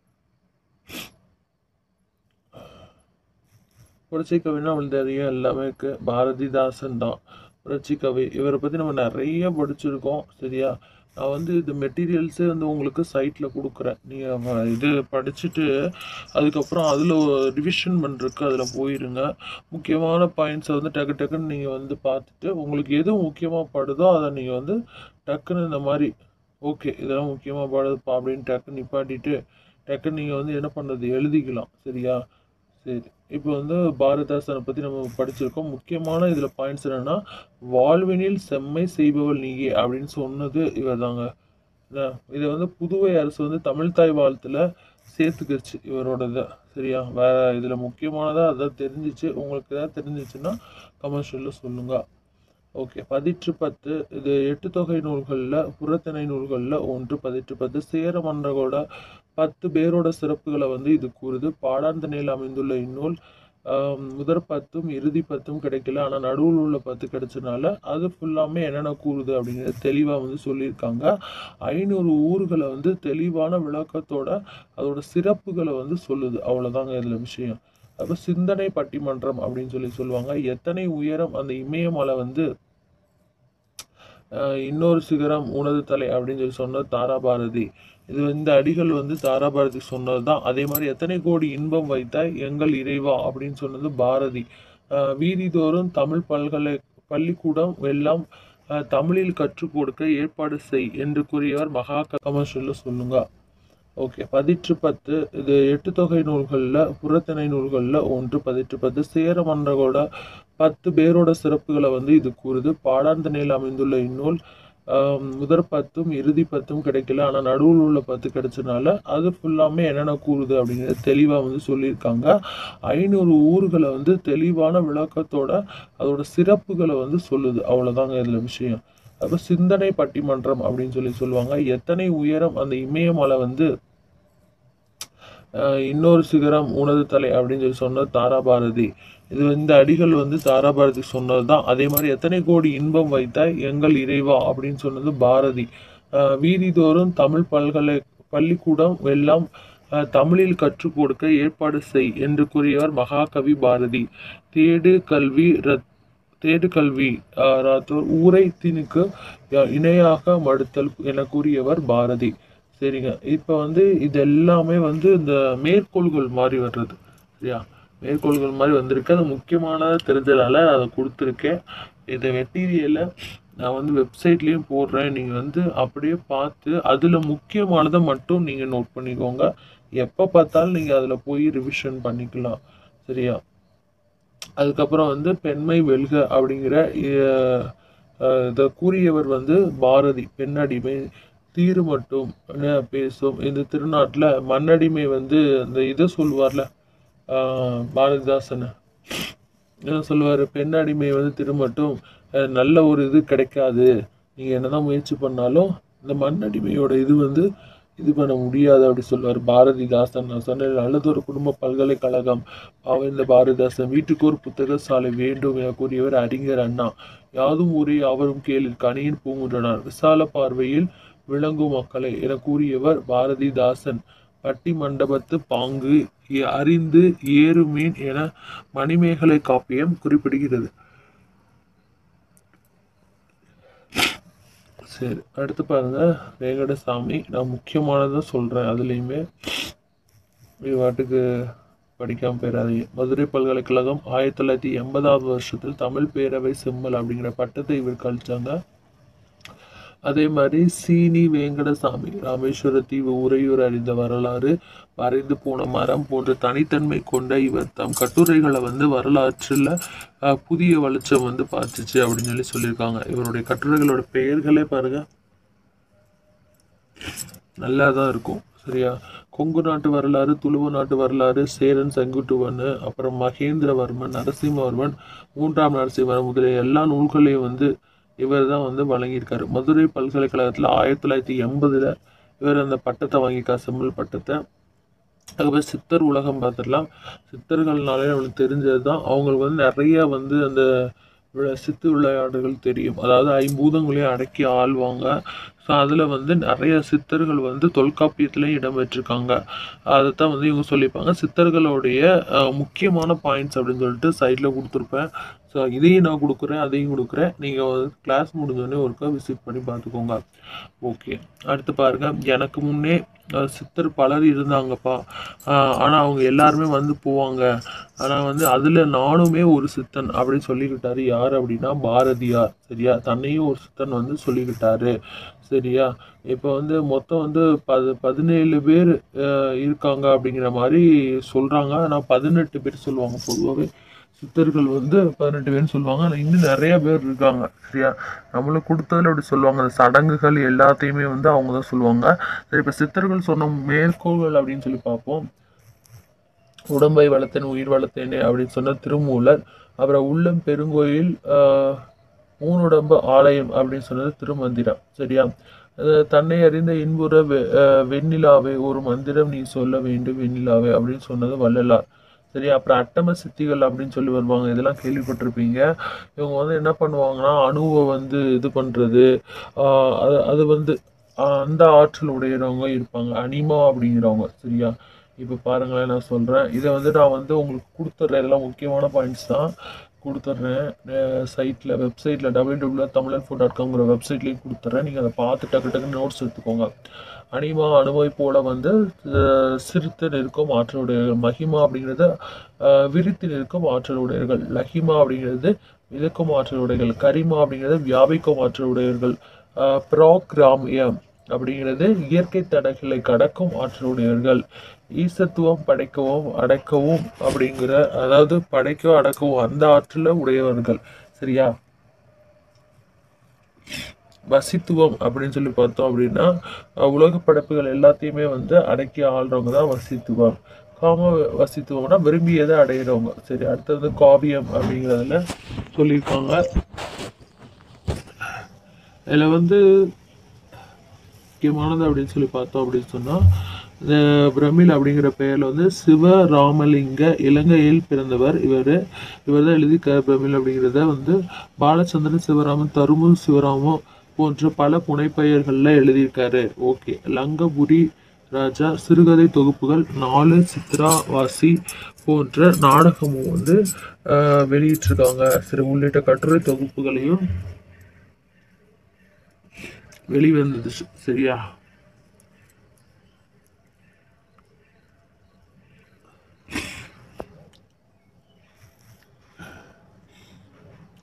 புரட்சி கவின்னா அவங்களுக்கு தெரியும் எல்லாமே இருக்கு பாரதிதாசன் தான் புரட்சி கவி இவரை பற்றி நம்ம நிறைய படிச்சிருக்கோம் சரியா நான் வந்து இது மெட்டீரியல்ஸே வந்து உங்களுக்கு சைட்டில் கொடுக்குறேன் நீங்கள் இது படிச்சுட்டு அதுக்கப்புறம் அதில் ரிவிஷன் பண்ணுறதுக்கு அதில் போயிருங்க முக்கியமான பாயிண்ட்ஸை வந்து டக்கு டக்குன்னு நீங்கள் வந்து பார்த்துட்டு உங்களுக்கு எது முக்கியமாக படுதோ அதை நீங்கள் வந்து டக்குன்னு இந்த மாதிரி ஓகே இதெல்லாம் முக்கியமாக படுதுப்பா அப்படின்னு டக்குன்னு நிப்பாட்டிட்டு டக்குன்னு நீங்கள் வந்து என்ன பண்ணுறது எழுதிக்கலாம் சரியா சரி இப்போ வந்து பாரதாசனை பற்றி நம்ம படிச்சிருக்கோம் முக்கியமான இதில் பாயிண்ட்ஸ் என்னன்னா வாழ்வினில் செம்மை செய்பவள் நீயே அப்படின்னு சொன்னது இவர் தாங்க இதை வந்து புதுவை அரசு வந்து தமிழ்தாய் வாழ்த்துல சேர்த்துக்கிருச்சு இவரோட இதை சரியா வேற இதில் முக்கியமானதாக அதான் தெரிஞ்சிச்சு உங்களுக்கு ஏதாவது தெரிஞ்சிச்சுன்னா கமர்ஷியலில் சொல்லுங்க ஓகே பதிற்று பத்து இது எட்டு தொகை நூல்களில் புறத்திணை நூல்களில் ஒன்று பதிற்று பத்து சேர மன்றங்களோட பத்து பேரோட சிறப்புகளை வந்து இது கூறுது பாடாந்தனையில் அமைந்துள்ள இந்நூல் ஆம், முதற் பத்தும் இறுதி பத்தும் கிடைக்கல ஆனால் நடுவில் உள்ள பத்து கிடைச்சனால அது ஃபுல்லாமே என்னென்ன கூறுது அப்படிங்கிறது தெளிவாக வந்து சொல்லியிருக்காங்க ஐநூறு ஊர்களை வந்து தெளிவான விளக்கத்தோட அதோட சிறப்புகளை வந்து சொல்லுது அவ்வளோதாங்க இதில் விஷயம் அப்போ சிந்தனை பட்டிமன்றம் அப்படின்னு சொல்லி சொல்லுவாங்க எத்தனை உயரம் அந்த இமயமலை வந்து ஆஹ் இன்னொரு சிகரம் உனது தலை அப்படின்னு சொல்லி சொன்னது தாராபாரதி இது இந்த அடிகள் வந்து தாராபாரதி சொன்னது தான் அதே மாதிரி எத்தனை கோடி இன்பம் வைத்தாய் எங்கள் இறைவா அப்படின்னு சொன்னது பாரதி ஆஹ் வீதிதோறும் தமிழ் பல்கலை பள்ளிக்கூடம் எல்லாம் ஆஹ் தமிழில் கற்றுக் கொடுக்க ஏற்பாடு செய் என்று கூறியவர் மகா கமர்ஷியல்ல சொல்லுங்க ஓகே பதிற்று பத்து இது எட்டு தொகை நூல்களில் புறத்திணை நூல்களில் ஒன்று பதிற்று பத்து சேர மன்றங்களோட பத்து பேரோட சிறப்புகளை வந்து இது கூறுது பாடாந்தனையில் அமைந்துள்ள இந்நூல் ஆம், முதற் பத்தும் இறுதி பத்தும் கிடைக்கல ஆனால் நடுவில் உள்ள பத்து கிடைச்சனால அது ஃபுல்லாமே என்னென்ன கூறுது அப்படிங்கிறத தெளிவாக வந்து சொல்லியிருக்காங்க ஐநூறு ஊர்களை வந்து தெளிவான விளக்கத்தோட அதோட சிறப்புகளை வந்து சொல்லுது அவ்வளோதாங்க இதில் விஷயம் அப்போ சிந்தனை பட்டிமன்றம் அப்படின்னு சொல்லி சொல்லுவாங்க எத்தனை உயரம் அந்த இமயமலை வந்து ஆஹ் இன்னொரு சிகரம் உனது தலை அப்படின்னு சொல்லி சொன்னது தாராபாரதி இது இந்த அடிகள் வந்து தாராபாரதி சொன்னது தான் அதே மாதிரி எத்தனை கோடி இன்பம் வைத்தாய் எங்கள் இறைவா அப்படின்னு சொன்னது பாரதி ஆஹ் வீதிதோறும் தமிழ் பல்கலை பள்ளிக்கூடம் எல்லாம் ஆஹ் தமிழில் கற்றுக் கொடுக்க ஏற்பாடு செய் என்று கூறியவர் மகாகவி பாரதி தேடு கல்வி ரத் தேடு கல்வி ஆஹ் ராத்தோர் ஊரை திணிக்கு யா- இணையாக மடுத்தல் என கூறியவர் பாரதி சரிங்க இப்போ வந்து இது எல்லாமே வந்து இந்த மேற்கோள்கள் மாதிரி வர்றது சரியா மேற்கோள்கள் மாதிரி வந்திருக்கு அது முக்கியமானதாக தெரிஞ்சதால அதை கொடுத்துருக்கேன் இந்த மெட்டீரியலை நான் வந்து வெப்சைட்லேயும் போடுறேன் நீங்கள் வந்து அப்படியே பார்த்து அதில் முக்கியமானதை மட்டும் நீங்கள் நோட் பண்ணிக்கோங்க எப்போ பார்த்தாலும் நீங்கள் அதில் போய் ரிவிஷன் பண்ணிக்கலாம் சரியா அதுக்கப்புறம் வந்து பெண்மை வெல்க அப்படிங்கிற அஹ், அஹ், இதை கூறியவர் வந்து பாரதி பெண்ணடிமை தீரு மட்டும் என்ன பேசும் இந்த திருநாட்டில் மண்ணடிமை வந்து அந்த இதை சொல்லுவார்ல ஆஹ், பாரதிதாசன் என்ன சொல்லுவார் பெண் அடிமை வந்து திரும்பட்டும் அஹ், நல்ல ஒரு இது கிடைக்காது நீங்கள் என்னதான் முயற்சி பண்ணாலும் இந்த மண் அடிமையோட இது வந்து இது பண்ண முடியாது அப்படி சொல்லுவார் பாரதிதாசன் நான் சொன்னேன் நல்லதொரு குடும்ப பல்கலைக்கழகம் பாவேந்த பாரதிதாசன் வீட்டுக்கு ஒரு புத்தக சாலை வேண்டும் என கூறியவர் அறிஞர் அண்ணா யாதும் ஊரே யாவரும் கேளிர் கனியின் பூங்குன்றனார் விசால பார்வையில் விளங்கும் மக்களை என கூறியவர் பாரதிதாசன் பட்டி மண்டபத்து பாங்கு எ- அறிந்து ஏறுமீன் என மணிமேகலை காப்பியம் குறிப்பிடுகிறது சரி அடுத்து பாருங்க வேங்கடசாமி நான் முக்கியமானதை சொல்றேன் அதுலேயுமே இது வாட்டுக்கு படிக்காம போயிடாதீங்க மதுரை பல்கலைக்கழகம் ஆயிரத்தி தொள்ளாயிரத்தி எண்பதாவது வருஷத்தில் தமிழ் பேரவை செம்மல் அப்படிங்கிற பட்டத்தை இவர் கழிச்சாங்க அதே மாதிரி சீனி வேங்கடசாமி ராமேஸ்வர தீவு உறையூர் அறிந்த வரலாறு வரைந்து போன மரம் போன்ற தனித்தன்மை கொண்ட இவர் தம் கட்டுரைகளை வந்து வரலாற்றில் அஹ், புதிய வெளிச்சம் வந்து பார்த்துச்சு அப்படின்னு சொல்லி சொல்லியிருக்காங்க இவருடைய கட்டுரைகளோட பெயர்களே பாருங்க நல்லா தான் இருக்கும் சரியா கொங்கு நாட்டு வரலாறு துளுவ நாட்டு வரலாறு சேரன் செங்குட்டுவன் அப்புறம் மகேந்திரவர்மன் நரசிம்மவர்மன் மூன்றாம் நரசிம்மவர்மன் முதலிய எல்லா நூல்களையும் வந்து இவர் தான் வந்து வழங்கியிருக்காரு மதுரை பல்கலைக்கழகத்தில் ஆயிரத்தி தொள்ளாயிரத்தி எண்பதுல இவர் அந்த பட்டத்தை வாங்கியிருக்கார் செம்மல் பட்டத்தை அதுக்கப்புறம் சித்தர் உலகம் பார்த்துடலாம் சித்தர்கள்னாலே நம்மளுக்கு தெரிஞ்சது தான் அவங்களுக்கு வந்து நிறைய வந்து அந்த விள- சித்து விளையாடுகள் தெரியும் அதாவது ஐம்பூதங்களையும் அடக்கி ஆள்வாங்க ஸோ அதில் வந்து நிறைய சித்தர்கள் வந்து தொல்காப்பியத்துலேயும் இடம் பெற்றிருக்காங்க அதைத்தான் வந்து இவங்க சொல்லியிருப்பாங்க சித்தர்களுடைய அஹ், முக்கியமான பாயிண்ட்ஸ் அப்படின்னு சொல்லிட்டு சைடில் கொடுத்துருப்பேன் ஸோ இதையும் நான் கொடுக்குறேன் அதையும் கொடுக்குறேன் நீங்கள் வந்து கிளாஸ் முடிஞ்சோடனே ஒருக்கா விசிட் பண்ணி பார்த்துக்கோங்க ஓகே அடுத்து பாருங்க எனக்கு முன்னே அஹ், சித்தர் பலர் இருந்தாங்கப்பா ஆனால் அவங்க எல்லாருமே வந்து போவாங்க ஆனால் வந்து அதில் நானுமே ஒரு சித்தன் அப்படின்னு சொல்லிக்கிட்டாரு யார் அப்படின்னா பாரதியார் சரியா தன்னையும் ஒரு சித்தன் வந்து சொல்லிக்கிட்டாரு சரியா இப்போ வந்து மொத்தம் வந்து பது பதினேழு பேர் அஹ், இருக்காங்க அப்படிங்கிற மாதிரி சொல்கிறாங்க ஆனால் பதினெட்டு பேர் சொல்லுவாங்க பொதுவாகவே சித்தர்கள் வந்து பதினெட்டு பேர்னு சொல்லுவாங்க ஆனால் இன்னும் நிறைய பேர் இருக்காங்க சரியா நம்மளுக்கு கொடுத்ததுல அப்படி சொல்லுவாங்க அந்த சடங்குகள் எல்லாத்தையுமே வந்து அவங்க தான் சொல்லுவாங்க சரி இப்போ சித்தர்கள் சொன்ன மேற்கோள்கள் அப்படின்னு சொல்லி பார்ப்போம் உடம்பை வளர்த்தேன் உயிர் வளர்த்தேனே அப்படின்னு சொன்ன திருமூலர் அப்புறம் உள்ளம் பெருங்கோயில் ஆஹ், ஊனுடம்பு ஆலயம் அப்படின்னு சொன்னது திருமந்திரம் சரியா அது தன்னை அறிந்த இன்புற வெ- ஆஹ், வெண்ணிலாவே ஒரு மந்திரம் நீ சொல்ல வேண்டும் வெண்ணிலாவே அப்படின்னு சொன்னது வள்ளலார் சரி அப்புறம் அட்டம சித்திகள் அப்படின்னு சொல்லி வருவாங்க இதெல்லாம் கேள்விப்பட்டிருப்பீங்க இவங்க வந்து என்ன பண்ணுவாங்கன்னா அணுவை வந்து இது பண்ணுறது அது அது வந்து ஆஹ், அந்த ஆற்றல் உடையறவங்க இருப்பாங்க அனிமா அப்படிங்கிறவங்க சரியா இப்போ பாருங்களேன் நான் சொல்கிறேன் இதை வந்து நான் வந்து உங்களுக்கு கொடுத்துட்றேன் இதெல்லாம் முக்கியமான பாயிண்ட்ஸ் தான் கொடுத்துட்றேன் சைட்டில் வெப்சைட்டில் W W Tamilan food dot காம்ங்கிற வெப்சைட்லேயும் கொடுத்துட்றேன் நீங்கள் அதை பார்த்து டக்கு டக்குன்னு நோட்ஸ் எடுத்துக்கோங்க அனிமா அணுவை போல வந்து அஹ், சிரித்து நிற்கும் ஆற்றலுடையவர்கள் மகிமா அப்படிங்கிறது அஹ், விரித்து நிற்கும் ஆற்றலுடையவர்கள் லஹிமா அப்படிங்கிறது மிதக்கும் ஆற்றலுடையவர்கள் கரிமா அப்படிங்கிறது வியாபிக்கும் ஆற்றலுடையவர்கள் அஹ், ப்ராக்ராமியம் அப்படிங்கிறது இயற்கை தடைகளை கடக்கும் ஆற்றலுடையவர்கள் ஈசத்துவம் படைக்கவும் அடக்கவும் அப்படிங்கிற அதாவது படைக்கவும் அடக்கவும் அந்த ஆற்றல உடையவர்கள் சரியா வசித்துவம் அப்படின்னு சொல்லி பார்த்தோம் அப்படின்னா அஹ், உலக படைப்புகள் எல்லாத்தையுமே வந்து அடக்கி ஆள்றவங்க தான் வசித்துவம் காம வசித்துவம்னா விரும்பியதை அடையிறவங்க சரி அடுத்தது காவியம் அப்படிங்கிறதுல சொல்லியிருக்காங்க இதில் வந்து முக்கியமானது அப்படின்னு சொல்லி பார்த்தோம் அப்படின்னு சொன்னால் இந்த பிரமிழ் அப்படிங்கிற பெயரில் வந்து சிவராமலிங்க இலங்கையில் பிறந்தவர் இவர் இவர் தான் எழுதி க பிரமிழ் அப்படிங்கிறத வந்து பாலச்சந்திரன் சிவராமன் தருமு சிவராமம் போன்ற பல புனைப்பெயர்களில் எழுதியிருக்காரு ஓகே லங்கபுரி ராஜா சிறுகதை தொகுப்புகள் நாலு சித்ராவாசி போன்ற நாடகமும் வந்து ஆஹ், வெளியிட்டிருக்காங்க சரி உள்ளிட்ட கட்டுரை தொகுப்புகளையும் வெளிவந்தது சரியா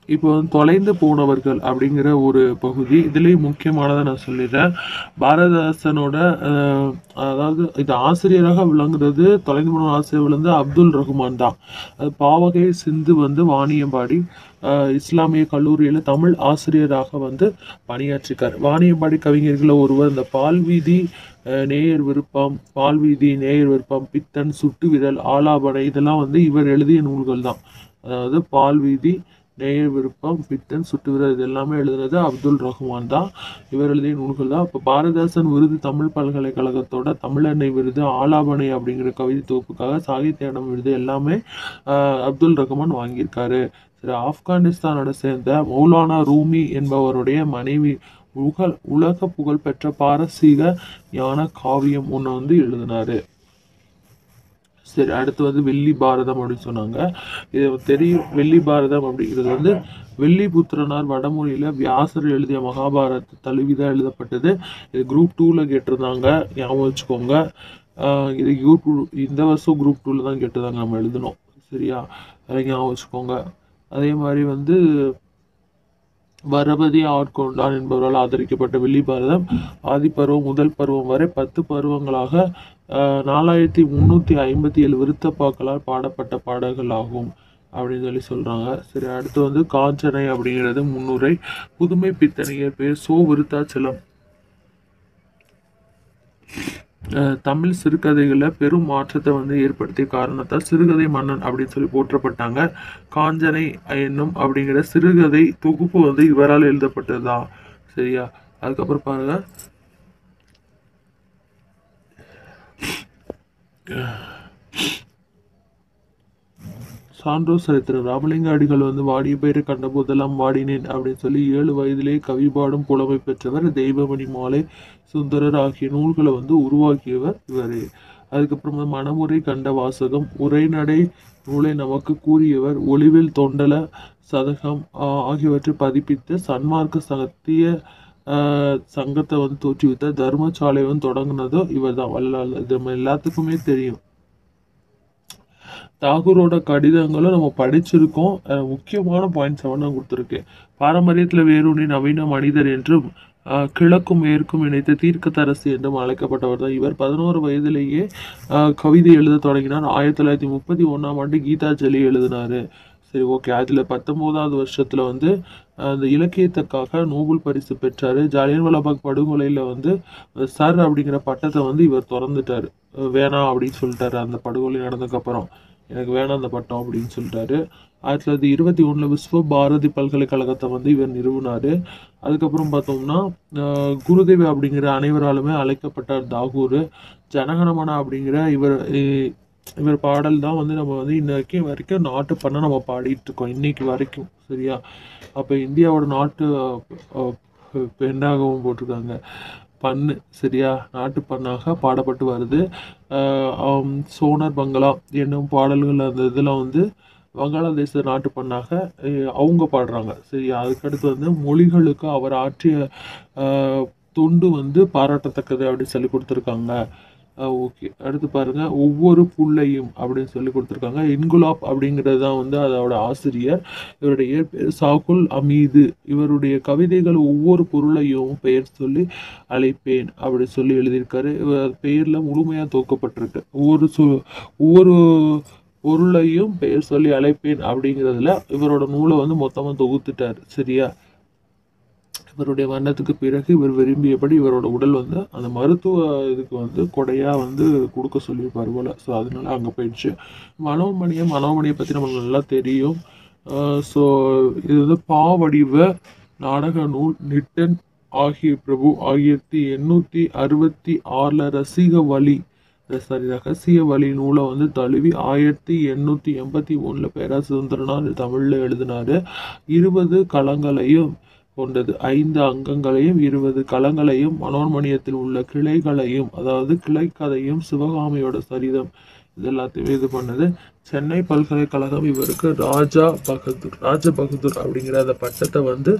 இப்போ வந்து தொலைந்து போனவர்கள் அப்படிங்கிற ஒரு பகுதி இதுலேயும் முக்கியமானதை நான் சொல்லிடுறேன் பாரதிதாசனோட அஹ், அதாவது இது ஆசிரியராக விளங்குறது தொலைந்து போன ஆசிரியர் விளந்து அப்துல் ரஹ்மான் தான் அது பாவகை சிந்து வந்து வாணியம்பாடி அஹ், இஸ்லாமிய கல்லூரியில் தமிழ் ஆசிரியராக வந்து பணியாற்றிருக்கார் வாணியம்பாடி கவிஞர்களில் ஒருவர் இந்த பால்வீதி அஹ், நேயர் விருப்பம் பால்வீதி நேயர் விருப்பம் பித்தன் சுட்டு விரல் ஆலாபனை இதெல்லாம் வந்து இவர் எழுதிய நூல்கள் தான் அதாவது பால்வீதி நேயர் விருப்பம் பித்தன் சுட்டுவிரல் இது எல்லாமே எழுதுனது அப்துல் ரஹ்மான் தான் இவர் எழுதிய நூல்கள் தான் இப்போ பாரதிதாசன் விருது தமிழ் பல்கலைக்கழகத்தோட தமிழெண்ணெய் விருது ஆலாபனை அப்படிங்கிற கவிதை தொகுப்புக்காக சாகித்ய அகாடமி விருது எல்லாமே ஆஹ், அப்துல் ரஹ்மான் வாங்கியிருக்காரு சரி ஆப்கானிஸ்தானோட சேர்ந்த மௌலானா ரூமி என்பவருடைய மனைவி உலக உலக புகழ்பெற்ற பாரசீக ஞான காவியம் ஒன்று வந்து எழுதினாரு சரி அடுத்து வந்து வெள்ளி பாரதம் அப்படின்னு சொன்னாங்க இது தெரியும் வெள்ளி பாரதம் அப்படிங்கிறது வந்து வெள்ளி புத்திரனார் வடமொழியில வியாசர் எழுதிய மகாபாரத தழுவிதான் எழுதப்பட்டது இது குரூப் டூவில் கேட்டிருந்தாங்க ஞாபகம் வச்சுக்கோங்க ஆஹ் இது குரூப் இந்த வருஷம் குரூப் டூவில் தான் கேட்டிருந்தாங்க நம்ம எழுதணும் சரியா அதை ஞாபகம் வச்சுக்கோங்க அதே மாதிரி வந்து வரபதி ஆட்கொண்டான் என்பவரால் ஆதரிக்கப்பட்ட வெள்ளி பாரதம் ஆதிப்பருவம் முதல் பருவம் வரை பத்து பருவங்களாக ஆஹ், நாலாயிரத்தி முந்நூற்றி ஐம்பத்தி ஏழு விருத்தப்பாக்களால் பாடப்பட்ட பாடல்கள் ஆகும் அப்படின்னு சொல்லி சொல்கிறாங்க சரி அடுத்து வந்து காஞ்சனை அப்படிங்கிறது முன்னுரை புதுமை பித்தனையர் பேர் சோ விருத்தாச்சலம் அஹ், தமிழ் சிறுகதைகளில் பெரும் மாற்றத்தை வந்து ஏற்படுத்திய காரணத்தால் சிறுகதை மன்னன் அப்படின்னு சொல்லி போற்றப்பட்டாங்க காஞ்சனை என்னும் அப்படிங்கிற சிறுகதை தொகுப்பு வந்து இவரால் எழுதப்பட்டதுதான் சரியா அதுக்கப்புறம் பாருங்க சான்றோர் சரித்திரம் ராமலிங்க அடிகள் வந்து வாடிய பயிரை கண்ட போதெல்லாம் வாடினேன் அப்படின்னு சொல்லி ஏழு வயதிலே கவி பாடும் புலமை பெற்றவர் தெய்வமணி மாலை சுந்தரர் ஆகிய நூல்களை வந்து உருவாக்கியவர் இவர் அதுக்கப்புறம் வந்து மனமுறை கண்ட வாசகம் உரைநடை நூலை நமக்கு கூறியவர் ஒளிவில் தொண்டல சதகம் ஆஹ், ஆகியவற்றை பதிப்பித்த சன்மார்க்க சத்திய ஆஹ், சங்கத்தை வந்து தோற்றுவித்த தர்மசாலை வந்து தொடங்கினதோ இவர் தான் வல்லால் இது நம்ம எல்லாத்துக்குமே தெரியும் தாகூரோட கடிதங்களும் நம்ம படிச்சிருக்கோம் அஹ் முக்கியமான பாயிண்ட்ஸ் நான் கொடுத்துருக்கேன் பாரம்பரியத்தில் வேரூன்றி நவீன மனிதர் என்றும் அஹ், கிழக்கும் மேற்கும் இணைத்த தீர்க்கதரசி என்றும் அழைக்கப்பட்டவர் தான் இவர் பதினோரு வயதிலேயே அஹ், கவிதை எழுத தொடங்கினார் ஆயிரத்தி தொள்ளாயிரத்தி முப்பத்தி ஒன்றாம் ஆண்டு கீதாஞ்சலி எழுதினாரு சரி ஓகே அதில் பத்தொம்போதாவது வருஷத்தில் வந்து அஹ், அந்த இலக்கியத்துக்காக நோபல் பரிசு பெற்றார் ஜாலியன்வாலாபாக் படுகொலையில் வந்து சர் அப்படிங்கிற பட்டத்தை வந்து இவர் திறந்துட்டார் வேணாம் அப்படின்னு சொல்லிட்டாரு அந்த படுகொலை நடந்ததுக்கப்புறம் எனக்கு வேணாம் அந்த பட்டம் அப்படின்னு சொல்லிட்டாரு ஆயிரத்தி தொள்ளாயிரத்தி இருபத்தி ஒன்றில் விஸ்வ பாரதி பல்கலைக்கழகத்தை வந்து இவர் நிறுவினார் அதுக்கப்புறம் பார்த்தோம்னா ஆஹ், குருதேவ் அப்படிங்கிற அனைவராலுமே அழைக்கப்பட்டார் தாகூர் ஜனகணமன அப்படிங்கிற இவர் இ- இவர் பாடல் தான் வந்து நம்ம வந்து இன்னைக்கு வரைக்கும் நாட்டு பண்ண நம்ம பாடிட்டு இருக்கோம் இன்னைக்கு வரைக்கும் சரியா அப்போ இந்தியாவோட நாட்டு ஆஹ், ஆஹ், பெண்ணாகவும் போட்டிருக்காங்க பண்ணு சரியா நாட்டு பண்ணாக பாடப்பட்டு வருது ஆஹ் ஆம், சோனர் பங்களா என்னும் பாடல்கள் அந்த இதில் வந்து வங்காளதேச நாட்டு பண்ணாக அஹ், அவங்க பாடுறாங்க சரியா அதுக்கடுத்து வந்து மொழிகளுக்கு அவர் ஆற்றிய ஆஹ், தொண்டு வந்து பாராட்டத்தக்கது அப்படின்னு சொல்லி கொடுத்துருக்காங்க ஓகே அடுத்து பாருங்க ஒவ்வொரு புள்ளையும் அப்படின்னு சொல்லி கொடுத்துருக்காங்க இன்குலாப் அப்படிங்கிறது தான் வந்து அதோட ஆசிரியர் இவருடைய இயற்பெயர் சாகுல் அமீது இவருடைய கவிதைகள் ஒவ்வொரு பொருளையும் பெயர் சொல்லி அழைப்பேன் அப்படி சொல்லி எழுதியிருக்காரு இவர் பெயரில் முழுமையாக தொகுக்கப்பட்டிருக்கு ஒவ்வொரு சொ ஒவ்வொரு பொருளையும் பெயர் சொல்லி அழைப்பேன் அப்படிங்கிறதுல இவரோட நூலை வந்து மொத்தமாக தொகுத்துட்டார் சரியா இவருடைய மரணத்துக்கு பிறகு இவர் விரும்பியபடி இவரோட உடல் வந்து அந்த மருத்துவ இதுக்கு வந்து கொடையாக வந்து கொடுக்க சொல்லியிருப்பார் போல ஸோ அதனால அங்கே போயிடுச்சு மனோமணியை மனோமணியை பற்றி நமக்கு நல்லா தெரியும் ஸோ இது வந்து பாவடிவ நாடக நூல் நிட்டன் ஆகிய பிரபு ஆயிரத்தி எண்ணூற்றி அறுபத்தி ஆறில் ரசிக வழி சாரி ரகசிய வழி நூலை வந்து தழுவி ஆயிரத்தி எண்ணூற்றி எண்பத்தி ஒன்றில் பேரா சுதந்திரனார் தமிழில் எழுதினார் இருபது களங்களையும் கொண்டது ஐந்து அங்கங்களையும் இருபது களங்களையும் மனோன்மணியத்தில் உள்ள கிளைகளையும் அதாவது கிளைக்கதையும் சிவகாமியோட சரிதம் இது எல்லாத்தையுமே இது பண்ணது சென்னை பல்கலைக்கழகம் இவருக்கு ராஜா பகதூர் ராஜ பகதூர் அப்படிங்கிற அந்த பட்டத்தை வந்து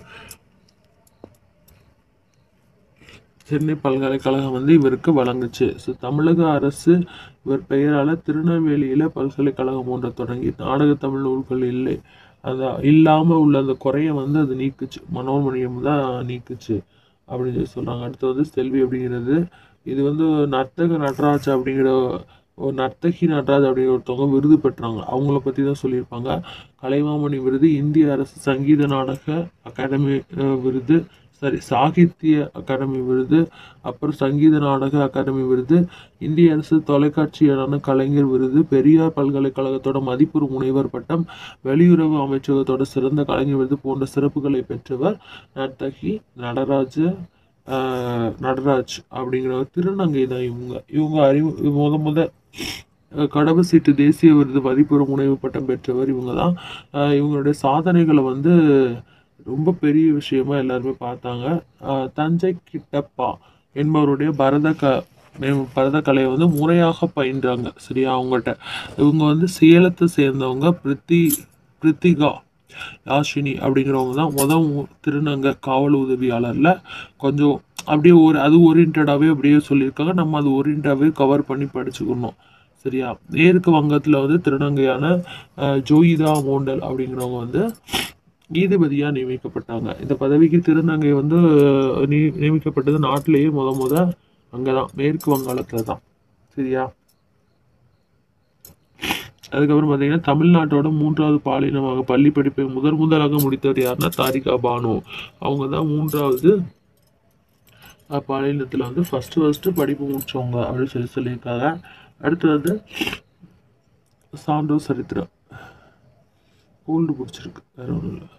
சென்னை பல்கலைக்கழகம் வந்து இவருக்கு வழங்குச்சு ஸோ தமிழக அரசு இவர் பெயரால் திருநெல்வேலியில் பல்கலைக்கழகம் ஒன்றை தொடங்கி நாடக தமிழ் நூல்கள் இல்லை அந்த இல்லாமல் உள்ள அந்த குறைய வந்து அது நீக்குச்சு மனோன்மணியம் தான் நீக்குச்சு அப்படின்னு சொல்லி சொல்கிறாங்க அடுத்து வந்து செல்வி அப்படிங்கிறது இது வந்து நர்த்தக நடராஜ் அப்படிங்கிற ஒரு நர்த்தகி நடராஜ் அப்படிங்கிற ஒருத்தவங்க விருது பெற்றாங்க அவங்கள பற்றி தான் சொல்லியிருப்பாங்க கலைமாமணி விருது இந்திய அரசு சங்கீத நாடக அகாடமி அஹ், விருது சாரி சாகித்ய அகாடமி விருது அப்புறம் சங்கீத நாடக அகாடமி விருது இந்திய அரசு தொலைக்காட்சியான கலைஞர் விருது பெரியார் பல்கலைக்கழகத்தோட மதிப்புறு முனைவர் பட்டம் வெளியுறவு அமைச்சகத்தோட சிறந்த கலைஞர் விருது போன்ற சிறப்புகளை பெற்றவர் நர்த்தகி நடராஜ ஆஹ், நடராஜ் அப்படிங்கிறவர் திருநங்கை தான் இவங்க இவங்க அறிவு முத முத அஹ், கடவு சீட்டு தேசிய விருது மதிப்புற முனைவு பட்டம் பெற்றவர் இவங்க தான் ஆஹ், இவங்களுடைய சாதனைகளை வந்து ரொம்ப பெரிய விஷயமா எல்லாருமே பார்த்தாங்க ஆஹ், தஞ்சை கிட்டப்பா என்பவருடைய பரத க மே- பரத கலையை வந்து முறையாக பயின்றாங்க சரியா அவங்ககிட்ட இவங்க வந்து சேலத்தை சேர்ந்தவங்க பிரித்தி பிரித்திகா யாஷினி அப்படிங்கிறவங்க தான் முத மு- திருநங்கை காவல் உதவியாளர்ல கொஞ்சம் அப்படியே ஒரு அது ஓரியன்டாகவே அப்படியே சொல்லியிருக்காங்க நம்ம அது ஓரியன்டாகவே கவர் பண்ணி படிச்சுக்கணும் சரியா மேற்கு வங்கத்தில் வந்து திருநங்கையான அஹ், ஜோயிதா மோண்டல் அப்படிங்கிறவங்க வந்து நீதிபதியாக நியமிக்கப்பட்டாங்க இந்த பதவிக்கு திருநங்கை வந்து அஹ், நி நியமிக்கப்பட்டது நாட்டிலேயே முத முத அங்கே தான் மேற்கு வங்காளத்தில் தான் சரியா அதுக்கப்புறம் பார்த்தீங்கன்னா தமிழ்நாட்டோட மூன்றாவது பாலினமாக பள்ளி படிப்பை முதன் முதலாக முடித்தவர் யாருன்னா தாரிகா பானு அவங்க தான் மூன்றாவது அஹ், பாலினத்தில் வந்து ஃபஸ்ட்டு ஃபஸ்ட்டு படிப்பு முடிச்சவங்க அப்படின்னு சொல்லி சொல்லியிருக்காங்க அடுத்து வந்து சான்றோ சரித்திரம் கோல்டு பிடிச்சிருக்கு வேற ஒன்றும் இல்லை